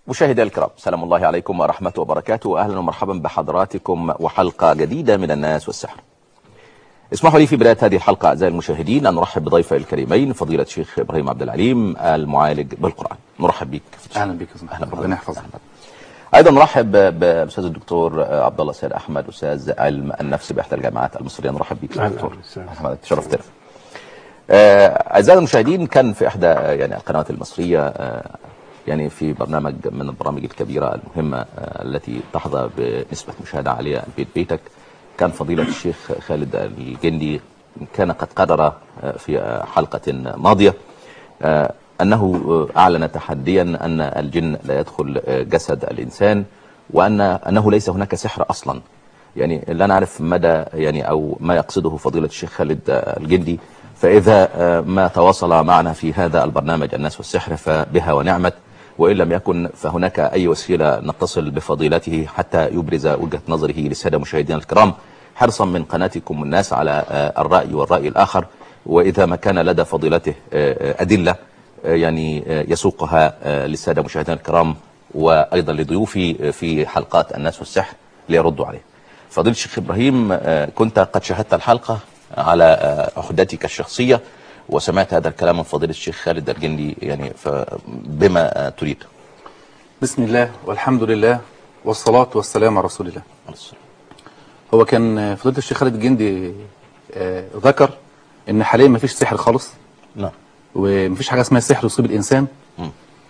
مشاهدي الكرام سلام الله عليكم ورحمة وبركاته أهلا ومرحبا بحضراتكم وحلقة جديدة من الناس والسحر اسمحوا لي في بداية هذه الحلقة أعزائي المشاهدين أن نرحب بضيفي الكريمين فضيلة الشيخ إبراهيم عبد العليم المعالج بالقرآن نرحب بك اهلا بك يا أهلا ربنا يحفظك أيضا نرحب بالأستاذ الدكتور عبد الله سيد أحمد أستاذ علم النفس بإحدى الجامعات المصرية نرحب بك أهلا دكتور وسهلا. أحمد تشرفتنا آه، أعزائي المشاهدين كان في إحدى آه، يعني القنوات المصرية آه، يعني في برنامج من البرامج الكبيرة المهمة آه، التي تحظى بنسبة مشاهدة عالية بيت بيتك كان فضيلة الشيخ خالد الجندي كان قد قرر آه، في آه، حلقة ماضية آه، أنه آه، أعلن تحديا أن الجن لا يدخل آه، جسد الإنسان وأن أنه ليس هناك سحر أصلا يعني لا نعرف مدى يعني أو ما يقصده فضيلة الشيخ خالد آه، الجندي فإذا آه، ما تواصل معنا في هذا البرنامج الناس والسحر فبها ونعمت وإن لم يكن فهناك أي وسيلة نتصل بفضيلته حتى يبرز وجهة نظره للسادة مشاهدينا الكرام حرصا من قناتكم الناس على آه، الرأي والرأي الآخر وإذا ما كان لدى فضيلته آه، آه، أدلة آه، يعني آه، يسوقها آه، للسادة مشاهدينا الكرام وأيضا لضيوفي في حلقات الناس والسحر ليردوا عليه فضيلة الشيخ إبراهيم آه، كنت قد شاهدت الحلقة على آه، عهدتك الشخصية وسمعت هذا الكلام من فضيلة الشيخ خالد الجندي يعني فبما آه، تريد بسم الله والحمد لله والصلاة والسلام على رسول الله هو كان فضيلة الشيخ خالد الجندي آه، ذكر ان حاليا مفيش سحر خالص نعم ومفيش حاجة اسمها سحر يصيب الانسان مم.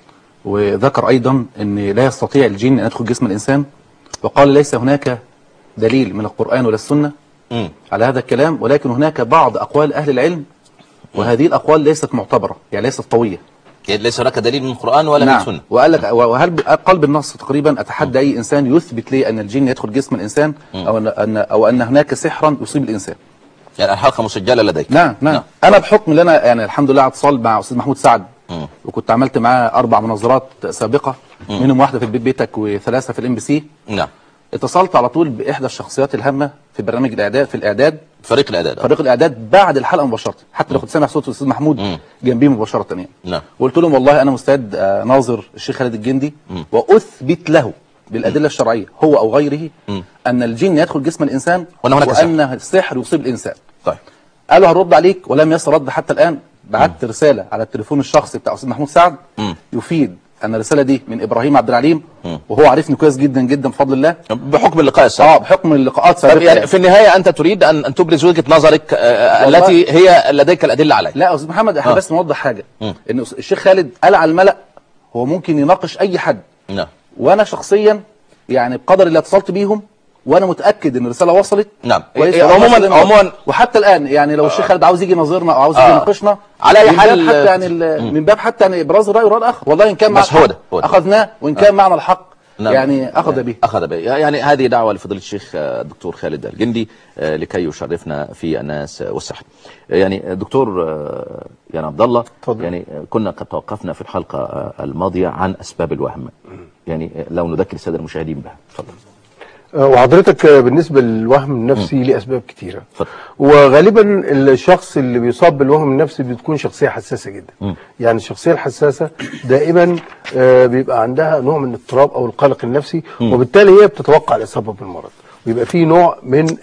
وذكر ايضا ان لا يستطيع الجن ان يدخل جسم الانسان وقال ليس هناك دليل من القرآن ولا السنة مم. على هذا الكلام ولكن هناك بعض اقوال اهل العلم وهذه الاقوال ليست معتبرة يعني ليست قوية يعني ليس هناك دليل من القرآن ولا من نعم السنة وقال لك وهل قال بالنص تقريبا اتحدى اي انسان يثبت لي ان الجن يدخل جسم الانسان او ان ان او ان هناك سحرا يصيب الانسان يعني الحلقة مسجلة لديك نعم نعم, نعم. انا بحكم ان انا يعني الحمد لله على اتصال مع استاذ محمود سعد مم. وكنت عملت معاه اربع مناظرات سابقه منهم واحده في البيت بيتك وثلاثه في الام بي سي نعم اتصلت على طول باحدى الشخصيات الهامه في برنامج الاعداد في الاعداد فريق الإعداد فريق الاعداد بعد الحلقه مباشره حتى لو كنت سامع صوت الاستاذ محمود مم. جنبي مباشره يعني نعم وقلت لهم والله انا مستعد آه، ناظر الشيخ خالد الجندي مم. واثبت له بالادله الشرعيه هو او غيره مم. ان الجن يدخل جسم الانسان وأن هناك سحر. وان السحر يصيب الانسان طيب قالوا هنرد عليك ولم يصل رد حتى الان بعت رساله على التليفون الشخصي بتاع استاذ محمود سعد مم. يفيد ان الرساله دي من ابراهيم عبد العليم مم. وهو عارفني كويس جدا جدا بفضل الله بحكم اللقاء السابق اه بحكم اللقاءات طب سابقا يعني في النهاية أنت تريد أن أن تبرز وجهة نظرك آه، والله- التي هي لديك الأدلة عليها لا يا استاذ محمد احنا آه. بس نوضح حاجه مم. ان الشيخ خالد قال على الملا هو ممكن يناقش اي حد نعم وانا شخصيا يعني بقدر اللي اتصلت بيهم وانا متاكد ان الرساله وصلت نعم. كويس إيه، وأنا عموماً- وصلت لنا. عموماً- وحتى الان يعني لو الشيخ خالد عاوز يجي يناظرنا او عاوز آه. يجي يناقشنا على أي من حال- باب حتى يعني ال- من باب حتى يعني ابراز الراي والراي الاخر والله ان كان معنا بس هو الحق ده، هو ده. اخذناه وان كان معنا الحق نعم. يعني اخذ به أخذ به يعني هذه دعوة لفضيلة الشيخ آه، الدكتور خالد الجندي آه، لكي يشرفنا في الناس والسحر آه، يعني آه، دكتور آه، يعني عبد الله اتفضل. يعني آه، كنا قد توقفنا في الحلقة آه، الماضية عن أسباب الوهم يعني آه، لو نذكر السادة المشاهدين بها تفضل آه، وحضرتك آه، بالنسبة للوهم النفسي ليه أسباب كتيرة اتفضل. وغالبا الشخص اللي بيصاب بالوهم النفسي بتكون شخصية حساسة جدا مم. يعني الشخصية الحساسة دائما آه، بيبقى عندها نوع من الاضطراب أو القلق النفسي وبالتالي هي بتتوقع الإصابة بالمرض ويبقى في نوع من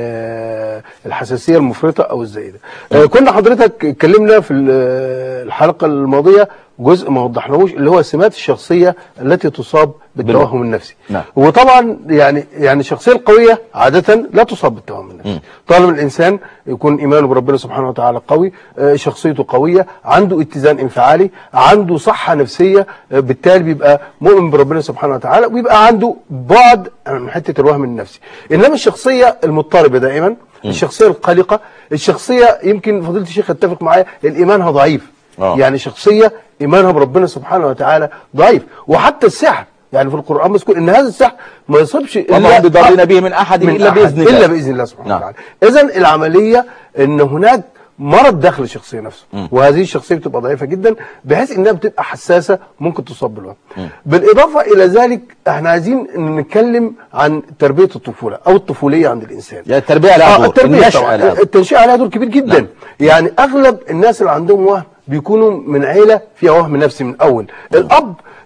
ال- الحساسية المفرطة أو الزائدة آه، كنا حضرتك اتكلمنا في ال- الحلقة الماضية جزء ما وضحناهوش اللي هو سمات الشخصية التي تصاب بالتوهم النفسي نعم. وطبعا يعني يعني الشخصيه القويه عاده لا تصاب بالتوهم النفسي طالما الانسان يكون ايمانه بربنا سبحانه وتعالى قوي آه، شخصيته قويه عنده اتزان انفعالي عنده صحه نفسيه آه، بالتالي بيبقى مؤمن بربنا سبحانه وتعالى ويبقى عنده بعد من حته الوهم النفسي انما الشخصيه المضطربه دائما الشخصيه القلقه الشخصيه يمكن فضيله الشيخ يتفق معايا الايمانها ضعيف آه. يعني شخصيه ايمانها بربنا سبحانه وتعالى ضعيف وحتى السحر يعني في القرآن مذكور ان هذا السحر ما يصيبش وما هم بضارين به من أحد من إلا أحد بإذن الله الا باذن الله سبحانه نعم. وتعالى اذا العمليه ان هناك مرض داخل الشخصيه نفسه وهذه الشخصيه بتبقى ضعيفه جدا بحيث انها بتبقى حساسه ممكن تصاب بالوهم بالاضافه الى ذلك احنا عايزين نتكلم عن تربيه الطفوله او الطفوليه عند الانسان يعني التربية لها دور التربيه النشأة طبعا لها دور. التنشئه عليها دور كبير جدا نعم. يعني اغلب الناس اللي عندهم وهم بيكونوا من عيله فيها وهم نفسي من اول الاب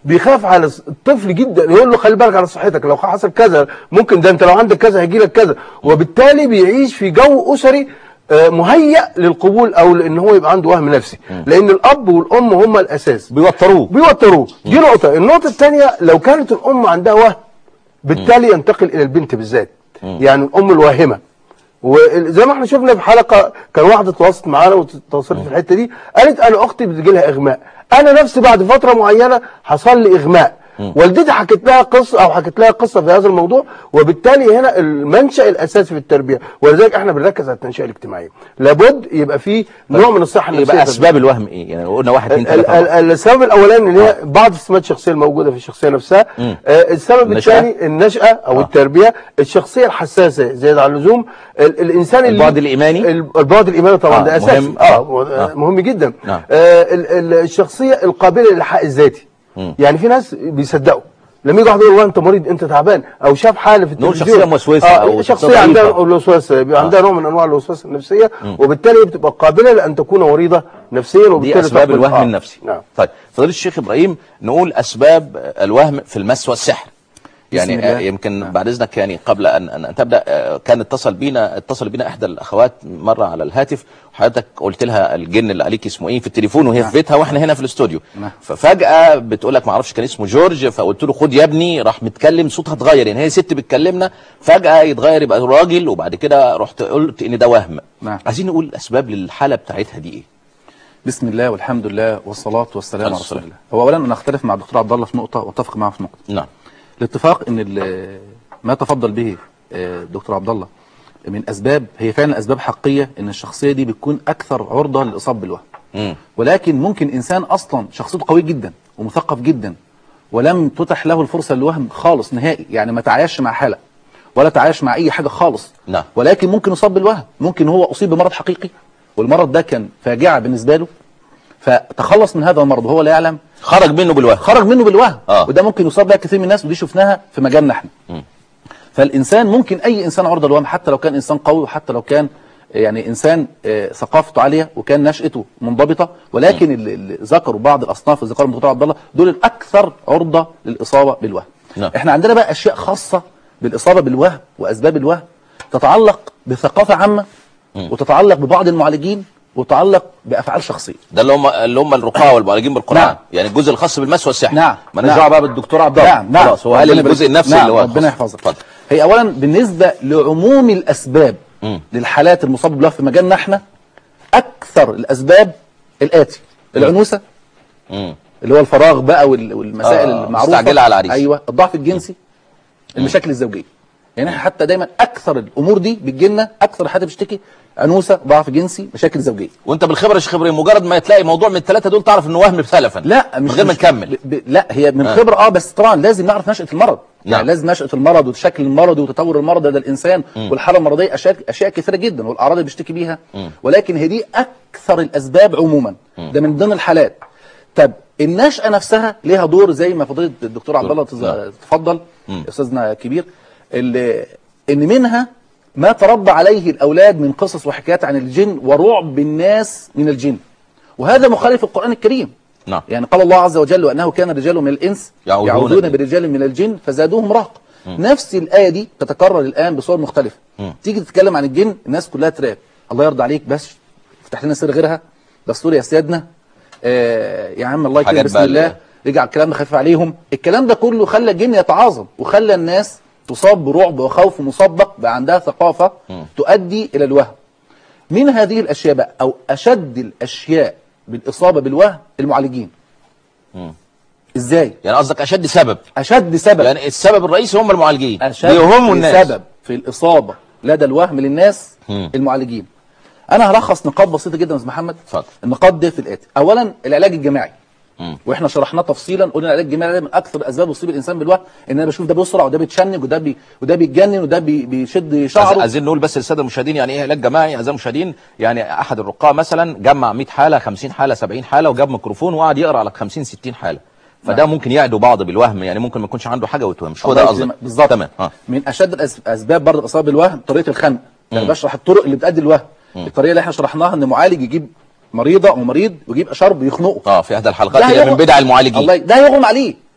بيخاف على الس- الطفل جدا يقول له خلي بالك على صحتك لو حصل كذا ممكن ده انت لو عندك كذا هيجي لك كذا وبالتالي بيعيش في جو اسري آه، مهيأ للقبول او لان هو يبقى عنده وهم نفسي لان الاب والام هم الاساس بيوتروه بيوتروه دي نقطة النقطة الثانية لو كانت الأم عندها وهم بالتالي ينتقل إلى البنت بالذات يعني الأم الواهمة وزي ما احنا شفنا في حلقة كان واحدة تواصلت معانا وتواصلت في الحتة دي قالت أنا أختي بتجي لها إغماء أنا نفسي بعد فترة معينة حصل لي إغماء والدتي حكت لها قصة أو حكت لها قصة في هذا الموضوع وبالتالي هنا المنشأ الأساسي في التربية ولذلك احنا بنركز على التنشئة الاجتماعية لابد يبقى في نوع من الصحة النفسية يبقى في اسباب الوهم ايه يعني قلنا واحد اتنين ال- تلاته ال- ال- السبب الاولاني اللي هي بعض السمات الشخصيه الموجوده في الشخصيه نفسها آه السبب النشأة؟ الثاني النشاه او التربيه الشخصيه الحساسه زياده عن اللزوم ال- الانسان اللي البعد الإيماني؟ ال- البعد الايماني طبعا آه، ده اساسي مهم. اه آه. مهم جدا نعم. آه ال- ال- الشخصيه القابله للحق الذاتي يعني في ناس بيصدقوا لما يجي واحد يقول والله انت مريض انت تعبان او شاف حاله في نقول التلفزيون شخصية موسوسة آه أو شخصيه شخصية عندها ضعيفة. الوسواس بيبقى عندها نوع من انواع الوسواس النفسيه وبالتالي بتبقى قابله لان تكون مريضه نفسيا دي وبالتالي اسباب تقبل- الوهم آه. النفسي نعم طيب فضيله الشيخ ابراهيم نقول اسباب الوهم في المس والسحر يعني بسم الله. آه، يمكن بعد اذنك يعني قبل ان ان أن تبدا آه، كان اتصل بينا اتصل بينا احدى الاخوات مره على الهاتف وحضرتك قلت لها الجن اللي عليك اسمه ايه في التليفون وهي في بيتها واحنا هنا في الاستوديو نعم. ففجاه بتقول لك ما اعرفش كان اسمه جورج فقلت له خد يا ابني راح متكلم صوتها اتغير يعني هي ست بتكلمنا فجاه يتغير يبقى راجل وبعد كده رحت قلت ان ده وهم نعم. عايزين نقول الاسباب للحاله بتاعتها دي ايه بسم الله والحمد لله والصلاة والسلام على عليه رسول الصلاة. الله هو أولا أنا أختلف مع الدكتور عبد الله في نقطة وأتفق معه في نقطة نعم الاتفاق ان ال- ما تفضل به آه، الدكتور عبد الله من اسباب هي فعلا اسباب حقيقيه ان الشخصيه دي بتكون اكثر عرضه للاصابه بالوهم مم. ولكن ممكن انسان اصلا شخصيته قوي جدا ومثقف جدا ولم تتح له الفرصه للوهم خالص نهائي يعني ما تعايش مع حاله ولا تعايش مع اي حاجه خالص نعم. ولكن ممكن يصاب بالوهم ممكن هو اصيب بمرض حقيقي والمرض ده كان فاجعه بالنسبه له فتخلص من هذا المرض وهو لا يعلم خرج منه بالوهم خرج منه بالوهم آه. وده ممكن يصاب بها كثير من الناس ودي شفناها في مجالنا احنا فالانسان ممكن اي انسان عرضه للوهم حتى لو كان انسان قوي وحتى لو كان يعني انسان آه، ثقافته عاليه وكان نشأته منضبطه ولكن اللي اللي ذكروا بعض الاصناف اللي ذكرهم الدكتور عبد الله دول الاكثر عرضه للاصابه بالوهم نعم. احنا عندنا بقى اشياء خاصه بالاصابه بالوهم واسباب الوهم تتعلق بثقافه عامه وتتعلق ببعض المعالجين وتتعلق بافعال شخصيه ده اللي هم اللي هم الرقاة والمعالجين بالقرآن نعم. يعني الجزء الخاص بالمس والسحر نعم. ما نعم. نرجع بقى بالدكتور عبد الله نعم نعم خلاص هو قال ربنا الجزء يبارك- النفسي نعم اللي هو ربنا خاص. يحفظك اتفضل هي اولا بالنسبه لعموم الاسباب مم. للحالات المصابه بالوهم في مجالنا احنا اكثر الاسباب الاتي العنوسه مم. اللي هو الفراغ بقى وال- والمسائل آه، المعروفه مستعجلة على العريس. ايوه الضعف الجنسي المشاكل الزوجيه يعني احنا حتى دايما اكثر الامور دي بتجيلنا اكثر حد بيشتكي عنوسه ضعف جنسي مشاكل زوجيه وانت بالخبره يا شيخ ابراهيم مجرد ما تلاقي موضوع من الثلاثه دول تعرف انه وهم سلفا لا من مش غير ما مش- نكمل ب... ب... لا هي من آه. خبره اه بس طبعا لازم نعرف نشأة المرض نعم. يعني لازم نشأة المرض وشكل المرض وتطور المرض لدى الانسان والحاله المرضيه اشياء اشياء كثيره جدا والاعراض اللي بيشتكي بيها ولكن هي دي اكثر الاسباب عموما ده من ضمن الحالات طب النشأة نفسها ليها دور زي ما فضيله الدكتور عبد الله تز- نعم. تفضل استاذنا كبير اللي ان منها ما تربى عليه الاولاد من قصص وحكايات عن الجن ورعب الناس من الجن وهذا مخالف القران الكريم نعم يعني قال الله عز وجل وانه كان رجال من الانس يعوذون يعوذون به. برجال من الجن فزادوهم رهقا نفس الايه دي تتكرر الان بصور مختلفه تيجي تتكلم عن الجن الناس كلها تراب الله يرضى عليك بس افتح لنا سر غيرها دستور يا سيادنا آه يا عم الله يكرم حاجات بسم بقى الله ال- رجع الكلام ده خفيف عليهم الكلام ده كله خلى الجن يتعاظم وخلى الناس تصاب برعب وخوف مسبق بقى عندها ثقافه تؤدي الى الوهم من هذه الاشياء بقى او اشد الاشياء بالاصابه بالوهم المعالجين ازاي يعني قصدك اشد سبب اشد سبب يعني السبب الرئيسي هم المعالجين اشد بيهموا الناس سبب في الاصابه لدى الوهم للناس مم. المعالجين انا هلخص نقاط بسيطه جدا يا استاذ محمد اتفضل. النقاط دي في الاتي اولا العلاج الجماعي مم. واحنا شرحناه تفصيلا قلنا العلاج الجماعي ده من اكثر الاسباب يصيب الانسان بالوهم ان انا بشوف ده بيسرع وده بيتشنج وده بي وده بيتجنن وده بي بيشد عايز- شعره عايزين نقول بس للساده المشاهدين يعني ايه علاج جماعي اعزائي المشاهدين يعني احد الرقاة مثلا جمع 100 حاله 50 حاله 70 حاله وجاب ميكروفون وقعد يقرا على 50 60 حاله فده ممكن يعدوا بعض بالوهم يعني ممكن ما يكونش عنده حاجه ويتوهم مش هو ده الله قصدك يكرمك. بالظبط تمام اه من اشد الأس- الاسباب برضه الاصابه بالوهم طريقه الخنق يعني بشرح الطرق اللي بتؤدي الوهم الطريقه اللي احنا شرحناها ان معالج يجيب مريضه او مريض ويجيب اشرب ويخنقه اه في احدى الحلقات ده اللي هيغم- من بدع المعالجين الله ي- ده هيغم عليه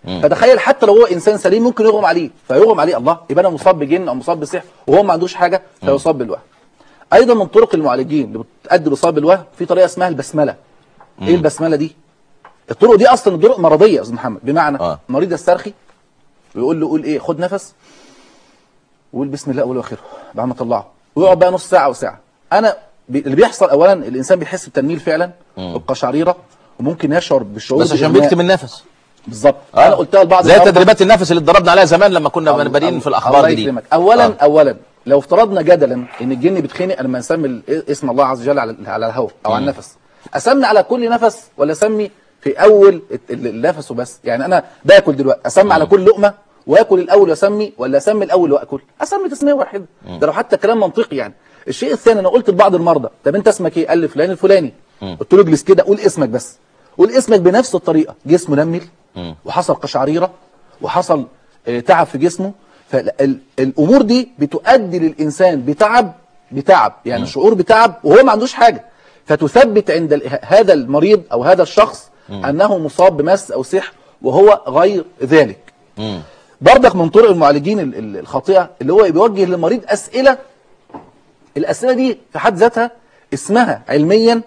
فتخيل حتى لو هو انسان سليم ممكن يغم عليه فيغم عليه الله يبقى انا مصاب بجن او مصاب بسحر وهو ما عندوش حاجه فيصاب بالوهم ايضا من طرق المعالجين اللي بتؤدي لاصابه بالوهم في طريقه اسمها البسمله ايه البسمله دي الطرق دي اصلا طرق مرضيه يا استاذ محمد بمعنى آه. مريض يسترخي ويقول له قول ايه خد نفس وقول بسم الله اول واخره بعد ما طلعه ويقعد بقى نص ساعه او ساعه انا بي- اللي بيحصل اولا الانسان بيحس بتنميل فعلا القشعريره وممكن يشعر بالشعور بس عشان بالإغماء. بيكتم النفس بالظبط آه. انا قلتها لبعض زي المرضى. تدريبات النفس اللي اتدربنا عليها زمان لما كنا الله- بادئين في الله الاخبار دي يكرمك. اولا آه. اولا لو افترضنا جدلا ان الجن بيتخنق لما نسمي ال- اسم الله عز وجل على على الهواء او على النفس اسمي على كل نفس ولا اسمي في اول الت- ال- النفس وبس يعني انا باكل دلوقتي اسمي على كل لقمه واكل الاول واسمي ولا اسمي الاول واكل اسمي تسميه واحده ده لو حتى كلام منطقي يعني الشيء الثاني انا قلت لبعض المرضى طب انت اسمك ايه قال لي فلان الفلاني قلت له اجلس كده قول اسمك بس قول اسمك بنفس الطريقه جسمه نمل وحصل قشعريره وحصل آه، تعب في جسمه فالامور دي بتؤدي للانسان بتعب بتعب يعني شعور بتعب وهو ما عندوش حاجه فتثبت عند ال- هذا المريض او هذا الشخص انه مصاب بمس او سحر وهو غير ذلك مم. برضك من طرق المعالجين ال- ال- الخاطئه اللي هو بيوجه للمريض اسئله الاسئله دي في حد ذاتها اسمها علميا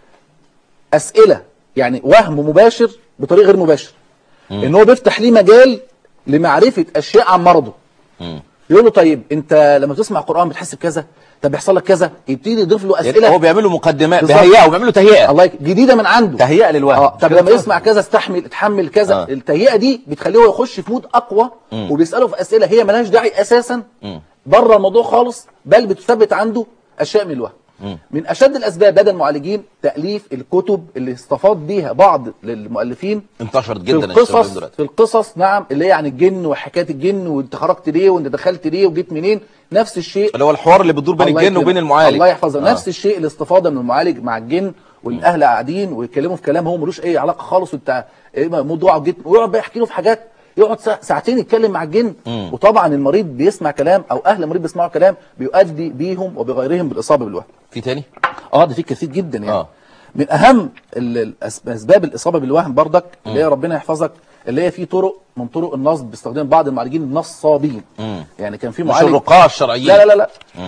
اسئله يعني وهم مباشر بطريق غير مباشر ان هو بيفتح ليه مجال لمعرفه اشياء عن مرضه مم. يقول له طيب انت لما تسمع قران بتحس بكذا طب بيحصل لك كذا يبتدي يضيف له يعني اسئله هو بيعملوا مقدمات بالظبط. بيهيئوا بيعملوا تهيئه الله يك... جديده من عنده تهيئه للوهم اه طب لما يسمع كذا استحمل اتحمل كذا آه. آه. التهيئه دي بتخليه هو يخش في مود اقوى وبيساله في اسئله هي ملهاش داعي اساسا بره الموضوع خالص بل بتثبت عنده اشياء من الوهم من اشد الاسباب لدى المعالجين تاليف الكتب اللي استفاض بيها بعض للمؤلفين انتشرت في جدا القصص الشباب دلوقتي في القصص نعم اللي هي عن الجن وحكايه الجن وانت خرجت ليه وانت دخلت ليه وجيت منين نفس الشيء اللي هو الحوار اللي بتدور بين الله الجن يكرمك. وبين المعالج الله يحفظه آه. نفس الشيء الاستفاضه من المعالج مع الجن والاهل قاعدين ويتكلموا في كلام هو ملوش اي علاقه خالص وانت إيه موضوع وجيت ويقعد بقى يحكي له في حاجات يقعد ساع- ساعتين يتكلم مع الجن وطبعا المريض بيسمع كلام او اهل المريض بيسمعوا كلام بيؤدي بيهم وبغيرهم بالاصابه بالوهم في تاني اه ده في كثير جدا يعني آه. آه. من اهم ال- الأس- اسباب الاصابه بالوهم بردك اللي هي ربنا يحفظك اللي هي في طرق من طرق النصب بيستخدم بعض المعالجين النصابين مم. يعني كان في مش معالج الرقاة الشرعيين لا لا لا لا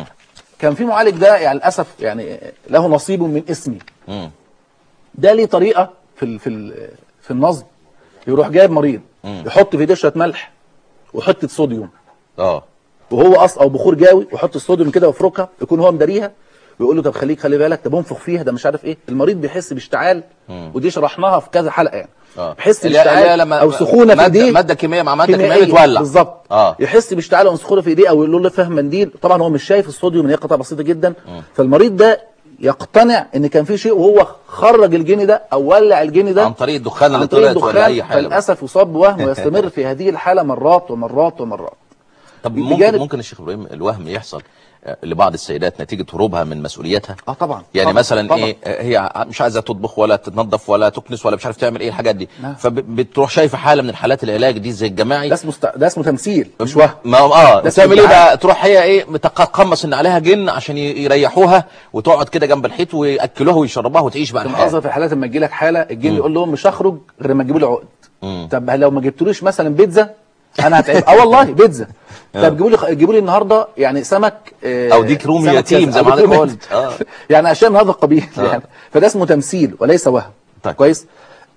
كان في معالج ده يعني للاسف يعني له نصيب من اسمي مم. ده ليه طريقه في ال في ال في النصب يروح جايب مريض يحط في ايديه شويه ملح وحته صوديوم اه وهو قص او بخور جاوي ويحط الصوديوم كده ويفركها يكون هو مداريها ويقول له طب خليك خلي بالك طب انفخ فيها ده مش عارف ايه المريض بيحس باشتعال ودي شرحناها في كذا حلقه يعني اه بيحس اللي هي- اللي هي باشتعال لما او سخونه في مادة- ايديه ماده كيميائيه مع ماده كيميائيه كيميائية. بتولع بالظبط اه يحس باشتعال او سخونه في ايديه او يقول له فهم منديل طبعا هو مش شايف الصوديوم ان هي قطعه بسيطه جدا فالمريض ده يقتنع ان كان في شيء وهو خرج الجن ده او ولع الجن ده عن طريق الدخان اللي عن طريق طلعت ولا الدخان اي حاجه فللاسف يصاب بوهم ويستمر في هذه الحاله مرات ومرات ومرات طب بجانب- ممكن ممكن الشيخ ابراهيم الوهم يحصل آه، لبعض السيدات نتيجه هروبها من مسؤوليتها اه طبعا يعني طبعا. مثلا طبعا. ايه آه، هي مش عايزه تطبخ ولا تتنظف ولا تكنس ولا مش عارف تعمل ايه الحاجات دي نعم. فبتروح شايفه حاله من الحالات العلاج دي زي الجماعي ده اسمه است... ده اسمه تمثيل مش وهم ما اه ده تعمل ايه استدعاء. بقى تروح هي ايه متقمص ان عليها جن عشان ي- يريحوها وتقعد كده جنب الحيط وياكلوها ويشربوها وتعيش بقى في الحياه معظم في الحالات لما تجي لك حاله الجن يقول لهم مش هخرج غير لما تجيبوا لي عقد مم. طب لو ما جبتوليش مثلا بيتزا انا هتعب اه والله بيتزا طب جيبوا لي جيبوا لي النهارده يعني سمك آه، او ديك رومي سمك يتيم كذا، زي أو ما ديك حضرتك رومي قلت اه يعني اشياء من هذا القبيل آه. يعني فده اسمه تمثيل وليس وهم طيب. كويس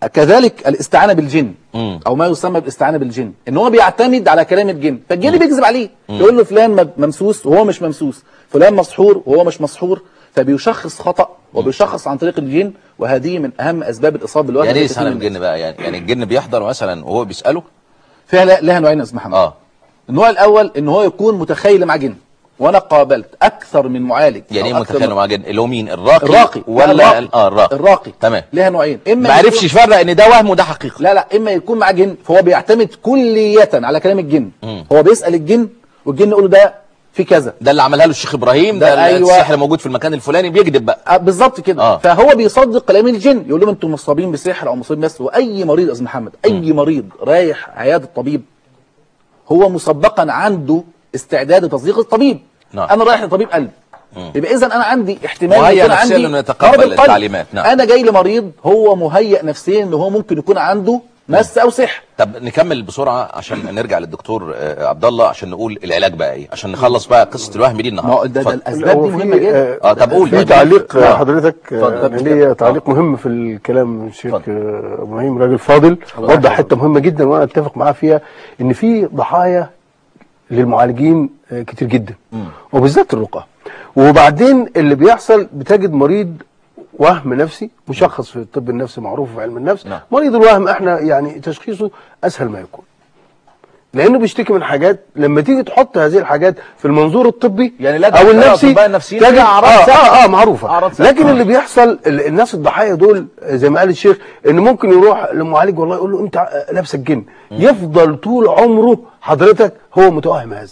كذلك الاستعانه بالجن مم. او ما يسمى بالاستعانه بالجن ان هو بيعتمد على كلام الجن فالجن بيكذب عليه يقول له فلان م- ممسوس وهو مش ممسوس فلان مسحور وهو مش مسحور فبيشخص خطا وبيشخص عن طريق الجن وهذه من اهم اسباب الاصابه بالوهم يعني ايه لكثير سنة من الجن بقى يعني يعني الجن بيحضر مثلا وهو بيساله فيها لا- لها نوعين يا استاذ محمد اه النوع الاول ان هو يكون متخيل مع جن وانا قابلت اكثر من معالج يعني ايه أو أكثر متخيل من- مع جن اللي هو مين الراقي الراقي ولا لا، ال- اه الراقي الراقي تمام لها نوعين اما ما عرفش يكون- يفرق ان ده وهم وده حقيقه لا لا اما يكون مع جن فهو بيعتمد كلية على كلام الجن مم. هو بيسال الجن والجن يقول له ده في كذا ده اللي عملها له الشيخ ابراهيم ده ده, أيوة. السحر موجود في المكان الفلاني بيكذب بقى آه، بالظبط كده آه. فهو بيصدق كلام الجن يقول لهم انتم مصابين بسحر او مصابين بس واي مريض يا استاذ محمد اي مريض رايح عياده الطبيب هو مسبقا عنده استعداد لتصديق الطبيب نعم. انا رايح لطبيب قلب يبقى اذا انا عندي احتمال مهيأ يكون نفسياً عندي إنه يتقبل مرض القلب. التعليمات، نعم. انا جاي لمريض هو مهيئ نفسيا ان هو ممكن يكون عنده مس او سحر طب نكمل بسرعه عشان نرجع للدكتور آه، عبد الله عشان نقول العلاج بقى ايه عشان نخلص بقى قصه الوهم دي ما هو النهارده ده, ده اتفضل. الاسباب دي هو في- مهمه جدا اه طب قول في بقى. تعليق آه. حضرتك اتفضل. آه، انا ليا تعليق مهم في الكلام الشيخ اتفضل. آه، ابراهيم راجل فاضل وضح حته مهمه جدا وانا اتفق معاه فيها ان في ضحايا للمعالجين آه، كتير جدا وبالذات الرقى وبعدين اللي بيحصل بتجد مريض وهم نفسي مشخص في الطب النفسي معروف في علم النفس نعم. مريض الوهم احنا يعني تشخيصه اسهل ما يكون لانه بيشتكي من حاجات لما تيجي تحط هذه الحاجات في المنظور الطبي يعني لا او ده النفسي الأطباء النفسيين تجد فيها أعراض اه, سهلة. آه, اه معروفه أعراض سهلة. لكن اللي بيحصل ال- الناس الضحايا دول زي ما قال الشيخ ان ممكن يروح لمعالج والله يقول له انت آه، لابسك جن يفضل طول عمره حضرتك هو متوهم هذا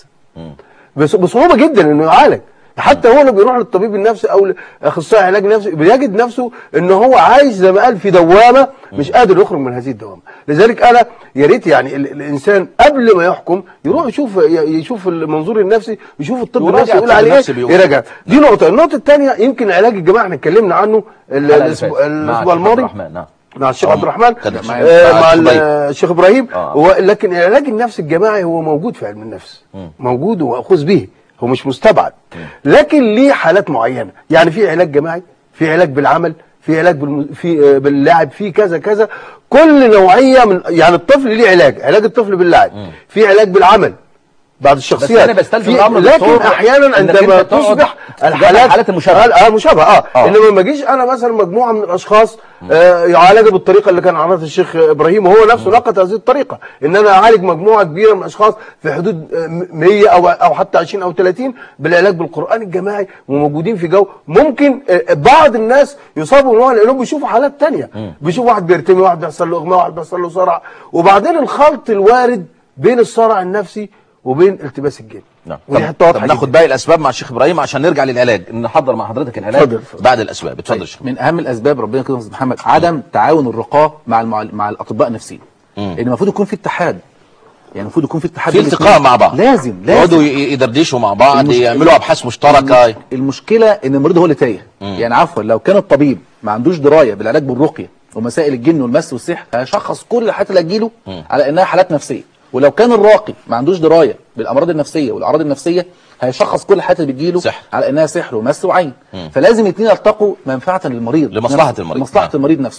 بس بصعوبه جدا انه يعالج حتى هو لما بيروح للطبيب النفسي او لاخصائي علاج نفسي بيجد نفسه ان هو عايش زي ما قال في دوامه مش قادر يخرج من هذه الدوامه لذلك انا يا ريت يعني ال- الانسان قبل ما يحكم يروح يشوف ي- يشوف المنظور النفسي يشوف الطب يراجع النفسي يقول الطب عليه النفسي ايه بيقول. يراجع دي نقطه النقطه الثانيه يمكن علاج الجماعه احنا اتكلمنا عنه ال- الحلقة اللي الاسبوع فاتت. مع الاسبوع الشيخ عبد الماضي الرحمن، نعم مع الشيخ آه، عبد الرحمن كان آه، مع مع الشيخ إبراهيم. الشيخ ابراهيم آه. هو لكن العلاج النفسي الجماعي هو موجود في علم النفس موجود ومأخوذ به هو مش مستبعد لكن ليه حالات معينه يعني في علاج جماعي في علاج بالعمل في علاج بالم... في آه، باللعب في كذا كذا كل نوعيه من يعني الطفل ليه علاج علاج الطفل باللعب في علاج بالعمل بعض الشخصيات أنا بستلزم في- الأمر لكن دكتور احيانا إنك عندما أنت تقعد تصبح تتابع الحالات الحالات المشابهة. اه مشابهه اه, آه. انما ما يجيش انا مثلا مجموعه من الاشخاص آه يعالجوا بالطريقه اللي كان عرضها الشيخ ابراهيم وهو نفسه نقد هذه الطريقه ان انا اعالج مجموعه كبيره من الاشخاص في حدود آه، 100 او او حتى 20 او 30 بالعلاج بالقران الجماعي وموجودين في جو ممكن آه، بعض الناس يصابوا من وهم لانهم بيشوفوا حالات تانية بيشوفوا واحد بيرتمي واحد بيحصل له اغماء واحد بيحصل له صرع وبعدين الخلط الوارد بين الصرع النفسي وبين التباس الجن نعم ودي طب, حته طب واضحه ناخد جدا. باقي الاسباب مع الشيخ ابراهيم عشان نرجع للعلاج نحضر مع حضرتك العلاج اتفضل، اتفضل. بعد الاسباب اتفضل يا شيخ من اهم الاسباب ربنا يكرمك يا أستاذ محمد عدم تعاون الرقاه مع المعل... مع الاطباء النفسيين ان المفروض يكون في اتحاد يعني المفروض يكون في اتحاد في بين التقاء الاثنين. مع بعض لازم يقعدوا لازم ي- يدردشوا مع بعض المشكلة- يعملوا ابحاث مشتركه المشكله ان المريض هو اللي تايه يعني عفوا لو كان الطبيب ما عندوش درايه بالعلاج بالرقيه ومسائل الجن والمس والسحر هيشخص كل الحالات اللي هتجيله على انها حالات نفسيه ولو كان الراقي ما عندوش درايه بالامراض النفسيه والاعراض النفسيه هيشخص كل الحالات اللي بتجيله سحر. على على انها سحر ومس وعين فلازم الاثنين يلتقوا منفعه للمريض لمصلحة نفسه، المريض. لمصلحه نعم. المريض نفسه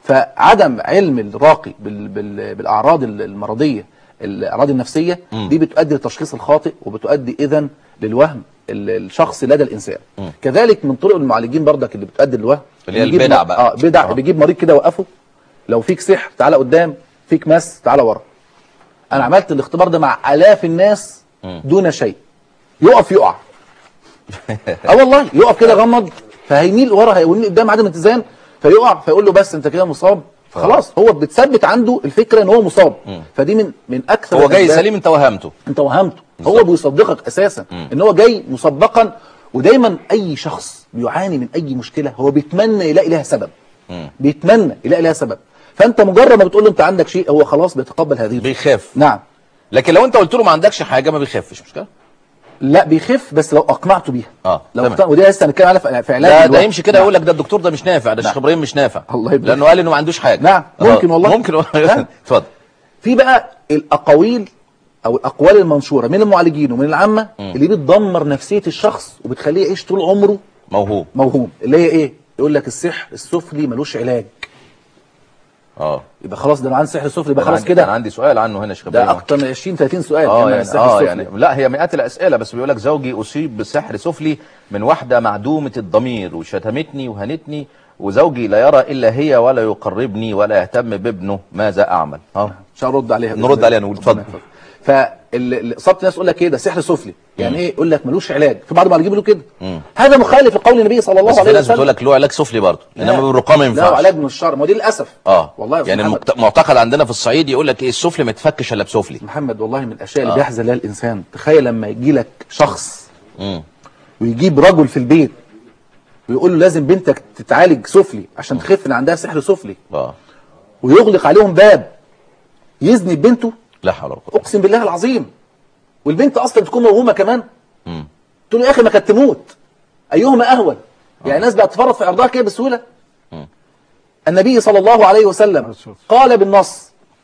فعدم علم الراقي بال بال بالاعراض المرضيه الاعراض النفسيه دي بتؤدي للتشخيص الخاطئ وبتؤدي اذا للوهم ال- الشخصي لدى الانسان كذلك من طرق المعالجين برضك اللي بتؤدي للوهم اللي هي بيجيب البدع م- بقى. اه بدع آه. بيجيب مريض كده وقفه لو فيك سحر تعالى قدام فيك مس تعالى ورا انا عملت الاختبار ده مع الاف الناس دون شيء يقف يقع اه والله يقف كده غمض فهيميل ورا هيميل قدام عدم اتزان فيقع فيقول له بس انت كده مصاب خلاص هو بتثبت عنده الفكره ان هو مصاب فدي من من اكثر هو جاي الأسباب. سليم انت وهمته انت وهمته هو بيصدقك اساسا ان هو جاي مسبقا ودايما اي شخص بيعاني من اي مشكله هو بيتمنى يلاقي لها سبب بيتمنى يلاقي لها سبب فانت مجرد ما بتقول له انت عندك شيء هو خلاص بيتقبل هذه الفكرة. بيخاف نعم لكن لو انت قلت له ما عندكش حاجه ما بيخافش مش كده لا بيخف بس لو اقنعته بيها اه، لو تمام. اقتنع ودي لسه هنتكلم عليها في- في علاج ده, ده الوهم. يمشي كده نعم. يقول لك ده الدكتور ده مش نافع ده الشيخ ابراهيم مش نافع الله يبارك. لانه قال انه ما عندوش حاجه نعم، ممكن آه، والله. ممكن نعم. اتفضل في بقى الاقاويل او الاقوال المنشوره من المعالجين ومن العامه اللي بتدمر نفسيه الشخص وبتخليه يعيش طول عمره موهوب موهوم اللي هي ايه يقول لك السحر السفلي ملوش علاج اه يبقى خلاص ده انا عندي سحر سفلي يبقى أنا خلاص عندي- انا كده عندي سؤال عنه هنا يا شيخ ده ابراهيم اكتر من 20 30 سؤال اه كمان يعني السحر اه السفلي. يعني لا هي مئات الاسئله بس بيقول لك زوجي اصيب بسحر سفلي من واحده معدومه الضمير وشتمتني وهنتني وزوجي لا يرى الا هي ولا يقربني ولا يهتم بابنه ماذا اعمل اه مش هنرد عليها بإذن نرد الله. عليها نقول اتفضل. فاصابه الناس يقول لك ايه ده سحر سفلي يعني ايه يقول لك ملوش علاج في بعض المعالجين بيقولوا كده هذا مخالف لقول النبي صلى الله بس في عليه ناس وسلم بتقول لك له علاج سفلي برضه لا. انما بالرقاه ما لا ينفعش علاج من الشر ما هو دي للاسف اه والله يا أستاذ يعني محمد. المعت- معتقد عندنا في الصعيد يقول لك ايه السفلي ما يتفكش الا بسفلي محمد والله من الاشياء اللي آه. بيحزن لها الانسان تخيل لما يجي لك شخص امم ويجيب رجل في البيت ويقول له لازم بنتك تتعالج سفلي عشان تخف ان عندها سحر سفلي اه ويغلق عليهم باب يزني ببنته لا حول ولا قوه اقسم بالله العظيم والبنت اصلا تكون موهومه كمان مم. تقول له يا اخي ما كانت تموت ايهما اهون يعني الناس بقت تفرط في عرضها كده بسهوله النبي صلى الله عليه وسلم قال بالنص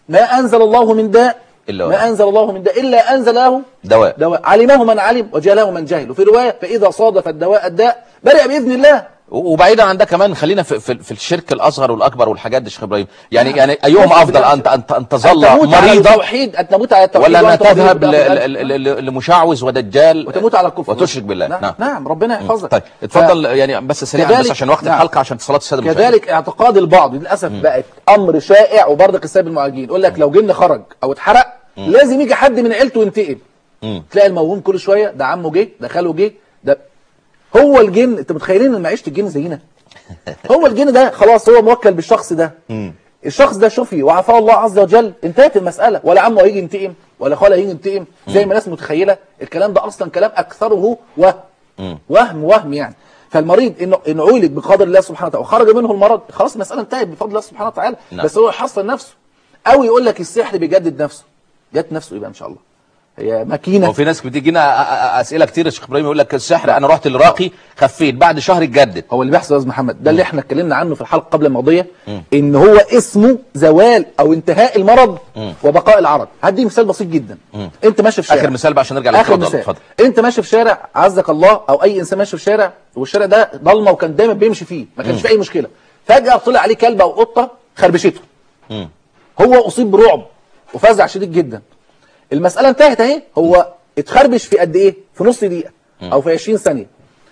ما انزل الله من داء إلا ما واحد. انزل الله من داء الا انزل له دواء دواء علمه من علم وجهله من جهل وفي روايه فاذا صادف الدواء الداء برئ باذن الله وبعيدا عن ده كمان خلينا في, في, في الشرك الاصغر والاكبر والحاجات دي يا شيخ ابراهيم يعني يعني ايهما كفر افضل بالله. ان ان ان أن تظل تموت على مريضا التوحيد ان تموت على التوحيد ولا انها وأنت مريض تذهب ل- بتاخد ل- ل- ل- لمشعوذ ودجال وتموت على الكفر وتشرك بالله نعم, نعم نعم ربنا يحفظك طيب اتفضل يعني بس سريعا بس كذلك- عشان وقت نعم. الحلقه عشان صلاه الساده المشاهدين. كذلك اعتقاد البعض للاسف بقت امر شائع وبرضك السبب المعالجين يقول لك لو جن خرج او اتحرق لازم يجي حد من عيلته ينتقم مم. تلاقي الموهوم كل شويه ده عمه جه ده خاله جه ده هو الجن انت متخيلين ان معيشه الجن زينا هو الجن ده خلاص هو موكل بالشخص ده الشخص ده شفي وعفاه الله عز وجل انتهت المساله ولا عمه هيجي ينتقم ولا خاله هيجي ينتقم زي ما الناس متخيله الكلام ده اصلا كلام اكثره وهم وهم وهم يعني فالمريض انه ان عولج بقدر الله سبحانه وتعالى وخرج منه المرض خلاص المساله انتهت بفضل الله سبحانه وتعالى نعم. بس هو يحصن نفسه او يقول لك السحر بيجدد نفسه جت نفسه يبقى ان شاء الله هي ماكينه وفي ناس بتجينا أ- أ- اسئله كتير يا شيخ ابراهيم يقول لك السحر انا رحت للراقي خفيت بعد شهر اتجدد هو اللي بيحصل يا استاذ محمد ده اللي احنا اتكلمنا عنه في الحلقه قبل الماضيه ان هو اسمه زوال او انتهاء المرض وبقاء العرض هدي مثال بسيط جدا انت ماشي في شارع اخر مثال بقى عشان نرجع اخر للتفضل مثال انت ماشي في شارع عزك الله او اي انسان ماشي في شارع والشارع ده ضلمه وكان دايما بيمشي فيه ما كانش فيه اي مشكله فجاه طلع عليه كلب او قطه خربشته مم. هو اصيب برعب وفزع شديد جدا المساله انتهت اهي هو اتخربش في قد ايه في نص دقيقه او في 20 ثانيه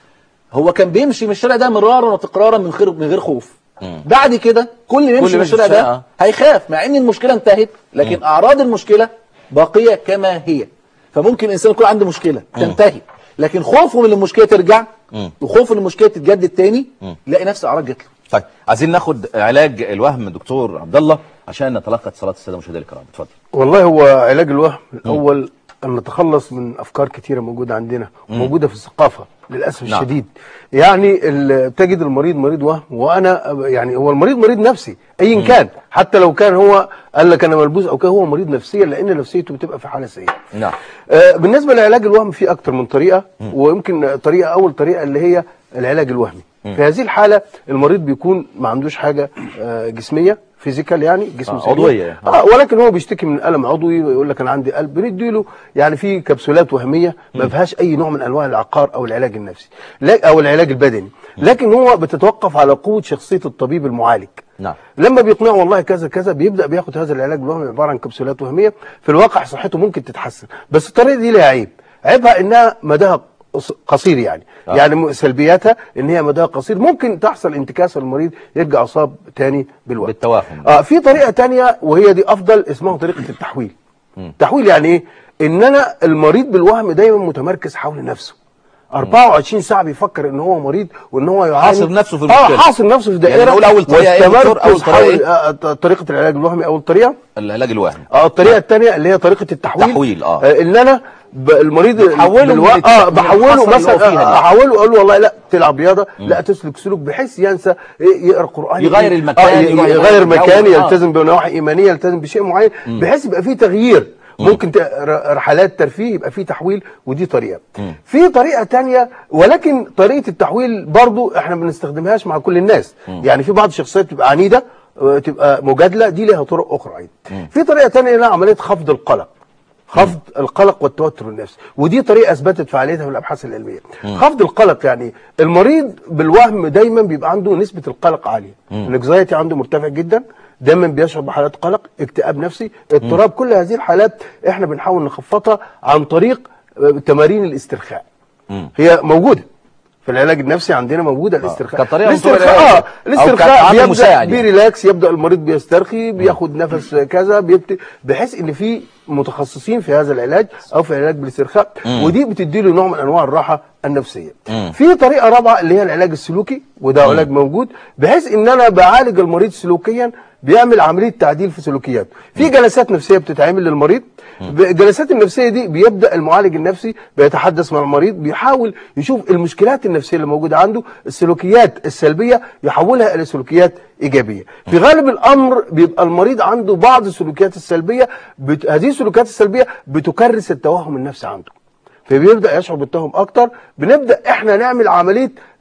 هو كان بيمشي من الشارع ده مرارا وتكرارا من غير من غير خوف بعد كده كل ما يمشي من ماشي الشارع في الشارع، ده آه. هيخاف مع ان المشكله انتهت لكن اعراض المشكله باقيه كما هي فممكن الانسان يكون عنده مشكله تنتهي لكن خوفه من المشكله ترجع وخوفه من المشكله تتجدد تاني يلاقي نفس الاعراض جات له طيب عايزين ناخد علاج الوهم دكتور عبد الله عشان نتلقى اتصالات الساده المشاهدين الكرام اتفضل والله هو علاج الوهم الاول ان نتخلص من افكار كثيره موجوده عندنا وموجوده في الثقافه للاسف نعم. الشديد يعني ال- تجد المريض مريض وهم وانا يعني هو المريض مريض نفسي ايا كان حتى لو كان هو قال لك انا ملبوس او كان هو مريض نفسيا لان نفسيته بتبقى في حاله سيئه نعم آه، بالنسبه لعلاج الوهم في اكتر من طريقه ويمكن طريقه اول طريقه اللي هي العلاج الوهمي في هذه الحاله المريض بيكون ما عندوش حاجه آه، جسميه فيزيكال يعني جسم آه، سليم. عضوية يعني. اه ولكن هو بيشتكي من الم عضوي ويقول لك انا عندي قلب بنديله يعني في كبسولات وهميه ما فيهاش اي نوع من انواع العقار او العلاج النفسي لا او العلاج البدني لكن هو بتتوقف على قوه شخصيه الطبيب المعالج نعم لما بيقنعه والله كذا كذا بيبدا بياخد هذا العلاج الوهمي عباره عن كبسولات وهميه في الواقع صحته ممكن تتحسن بس الطريقه دي ليها عيب عيبها انها مداها قص- قصير يعني آه. آه. يعني م- سلبياتها ان هي مداها قصير ممكن تحصل انتكاسه للمريض يرجع اصاب تاني بالوقت بالتوهم. اه في طريقه تانية وهي دي افضل اسمها طريقه التحويل التحويل يعني ايه ان انا المريض بالوهم دايما متمركز حول نفسه 24 ساعه بيفكر ان هو مريض وان هو يعاني حاصر نفسه في اه المشكلة. حاصر نفسه في دائره يعني نقول أول طريقة إيه يا دكتور؟ أول والتمركز طريقة حول إيه؟ آه، آه، طريقه العلاج الوهمي اول طريقه العلاج الوهمي اه الطريقه الثانيه اللي هي طريقه التحويل التحويل، آه. ان انا ب- المريض بتحوله بالو... من الت- اه من بحوله الحصر اللي هو مثلا فيها آه، دي. احوله اقول له والله لا تلعب رياضه لا تسلك سلوك بحيث ينسى إيه، يقرا قران يغير إيه، المكان، آه ي- يغير يغير الجو، مكان آه. يلتزم بنواحي ايمانيه يلتزم بشيء معين بحيث يبقى فيه تغيير ممكن ت- ر- رحلات ترفيه يبقى فيه تحويل ودي طريقه في طريقه تانية ولكن طريقه التحويل برضو احنا ما بنستخدمهاش مع كل الناس يعني في بعض الشخصيات بتبقى عنيده آه، تبقى مجادله دي لها طرق اخرى ايضا في طريقه تانية لها عمليه خفض القلق خفض القلق والتوتر النفسي ودي طريقه اثبتت فعاليتها في الابحاث العلميه خفض القلق يعني المريض بالوهم دايما بيبقى عنده نسبه القلق عاليه الانكزايتي عنده مرتفع جدا دايما بيشعر بحالات قلق اكتئاب نفسي اضطراب كل هذه الحالات احنا بنحاول نخفضها عن طريق آه، تمارين الاسترخاء هي موجوده في العلاج النفسي عندنا موجوده الاسترخاء كطريقة من طرق الاسترخاء العلاج. اه أو الاسترخاء كعامل بيبدا مساعد يعني. بريلاكس يبدا المريض بيسترخي بياخد نفس كذا بيبت... بحيث ان في متخصصين في هذا العلاج او في العلاج بالاسترخاء ودي بتدي له نوع من انواع الراحه النفسيه في طريقه رابعه اللي هي العلاج السلوكي وده علاج موجود بحيث ان انا بعالج المريض سلوكيا بيعمل عمليه تعديل في سلوكياته في جلسات نفسيه بتتعمل للمريض الجلسات النفسيه دي بيبدا المعالج النفسي بيتحدث مع المريض بيحاول يشوف المشكلات النفسيه اللي موجوده عنده السلوكيات السلبيه يحولها الى سلوكيات ايجابيه في غالب الامر بيبقى المريض عنده بعض السلوكيات السلبيه بت... هذه السلوكيات السلبيه بتكرس التوهم النفسي عنده فبيبدا يشعر بالتوهم اكتر بنبدا احنا نعمل عمليه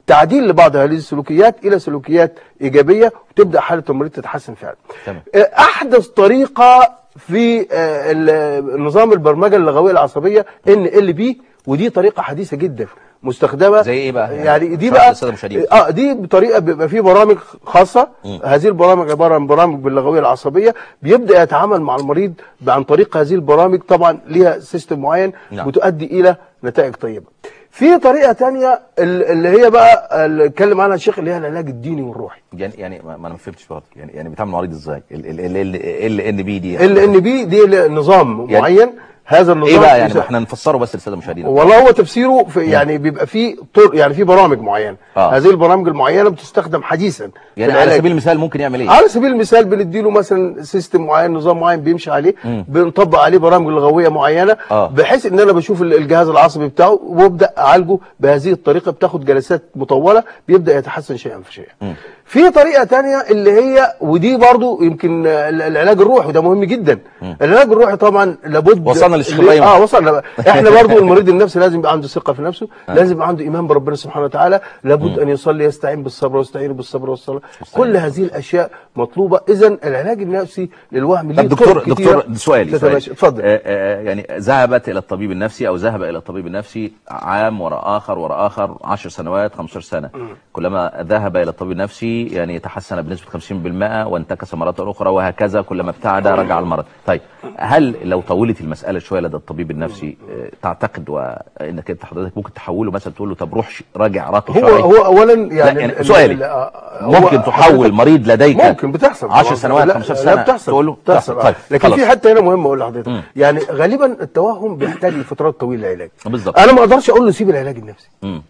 تعديل لبعض هذه السلوكيات الى سلوكيات ايجابيه وتبدا حاله المريض تتحسن فعلا تمام. آه، احدث طريقه في آه، ال- نظام البرمجه اللغويه العصبيه ان ال بي ودي طريقه حديثه جدا مستخدمه زي إيه بقى؟ يعني دي شرح بقى للسادة المشاهدين. اه دي بطريقه بيبقى في برامج خاصه هذه البرامج عباره عن برامج باللغويه العصبيه بيبدا يتعامل مع المريض عن طريق هذه البرامج طبعا ليها سيستم معين نعم. بتؤدي الى نتائج طيبه في طريقه تانية ال- اللي هي بقى اللي اتكلم عنها الشيخ اللي هي العلاج الديني والروحي يعني يعني ما ما انا ما فهمتش برضه يعني يعني بيتعامل مع المريض ازاي ال ال ال ال ان بي دي ال ان بي دي نظام يعني- معين هذا النظام ايه بقى يعني يس- ما احنا نفسره بس للساده المشاهدين والله هو تفسيره في يعني بيبقى فيه طر يعني في برامج معينه آه. هذه البرامج المعينه بتستخدم حديثا في يعني على العلاج. سبيل المثال ممكن يعمل ايه على سبيل المثال بنديله مثلا سيستم معين نظام معين بيمشي عليه بنطبق عليه برامج لغويه معينه آه. بحيث ان انا بشوف ال- الجهاز العصبي بتاعه وببدا اعالجه بهذه الطريقه بتاخد جلسات مطوله بيبدا يتحسن شيئا فشيئا في طريقه تانية اللي هي ودي برضو يمكن ال- العلاج الروحي وده مهم جدا العلاج الروحي طبعا لابد وصلنا للشيخ ل- إبراهيم. اه وصلنا بقى. احنا برضو المريض النفسي لازم يبقى عنده ثقه في نفسه لازم يبقى عنده ايمان بربنا سبحانه وتعالى لابد ان يصلي يستعين بالصبر ويستعين بالصبر والصلاه كل هذه الاشياء مطلوبه اذا العلاج النفسي للوهم ليه طب دكتور طرق كتيرة دكتور سؤالي تتماشى. سؤالي اتفضل آه آه يعني ذهبت الى الطبيب النفسي او ذهب الى الطبيب النفسي عام وراء اخر وراء اخر 10 سنوات 15 سنه كلما ذهب الى الطبيب النفسي يعني تحسن بنسبه 50% وانتكس مره اخرى وهكذا كلما ابتعد رجع المرض طيب هل لو طولت المساله شويه لدى الطبيب النفسي آه تعتقد وانك انت حضرتك ممكن تحوله مثلا تقول له طب روح ش- راجع راقي هو شرعي هو اولا يعني, يعني يعني ال- سؤالي ال- آه، هو ممكن تحول حضرتك- مريض لديك ممكن بتحصل 10 طبعاً. سنوات لا- 15 لا سنه بتحصل تقول له بتحصل طيب آه. لكن خلاص. في حته هنا مهمه اقول لحضرتك يعني غالبا التوهم بيحتاج لفترات طويله العلاج بالظبط. انا ما اقدرش اقول له سيب العلاج النفسي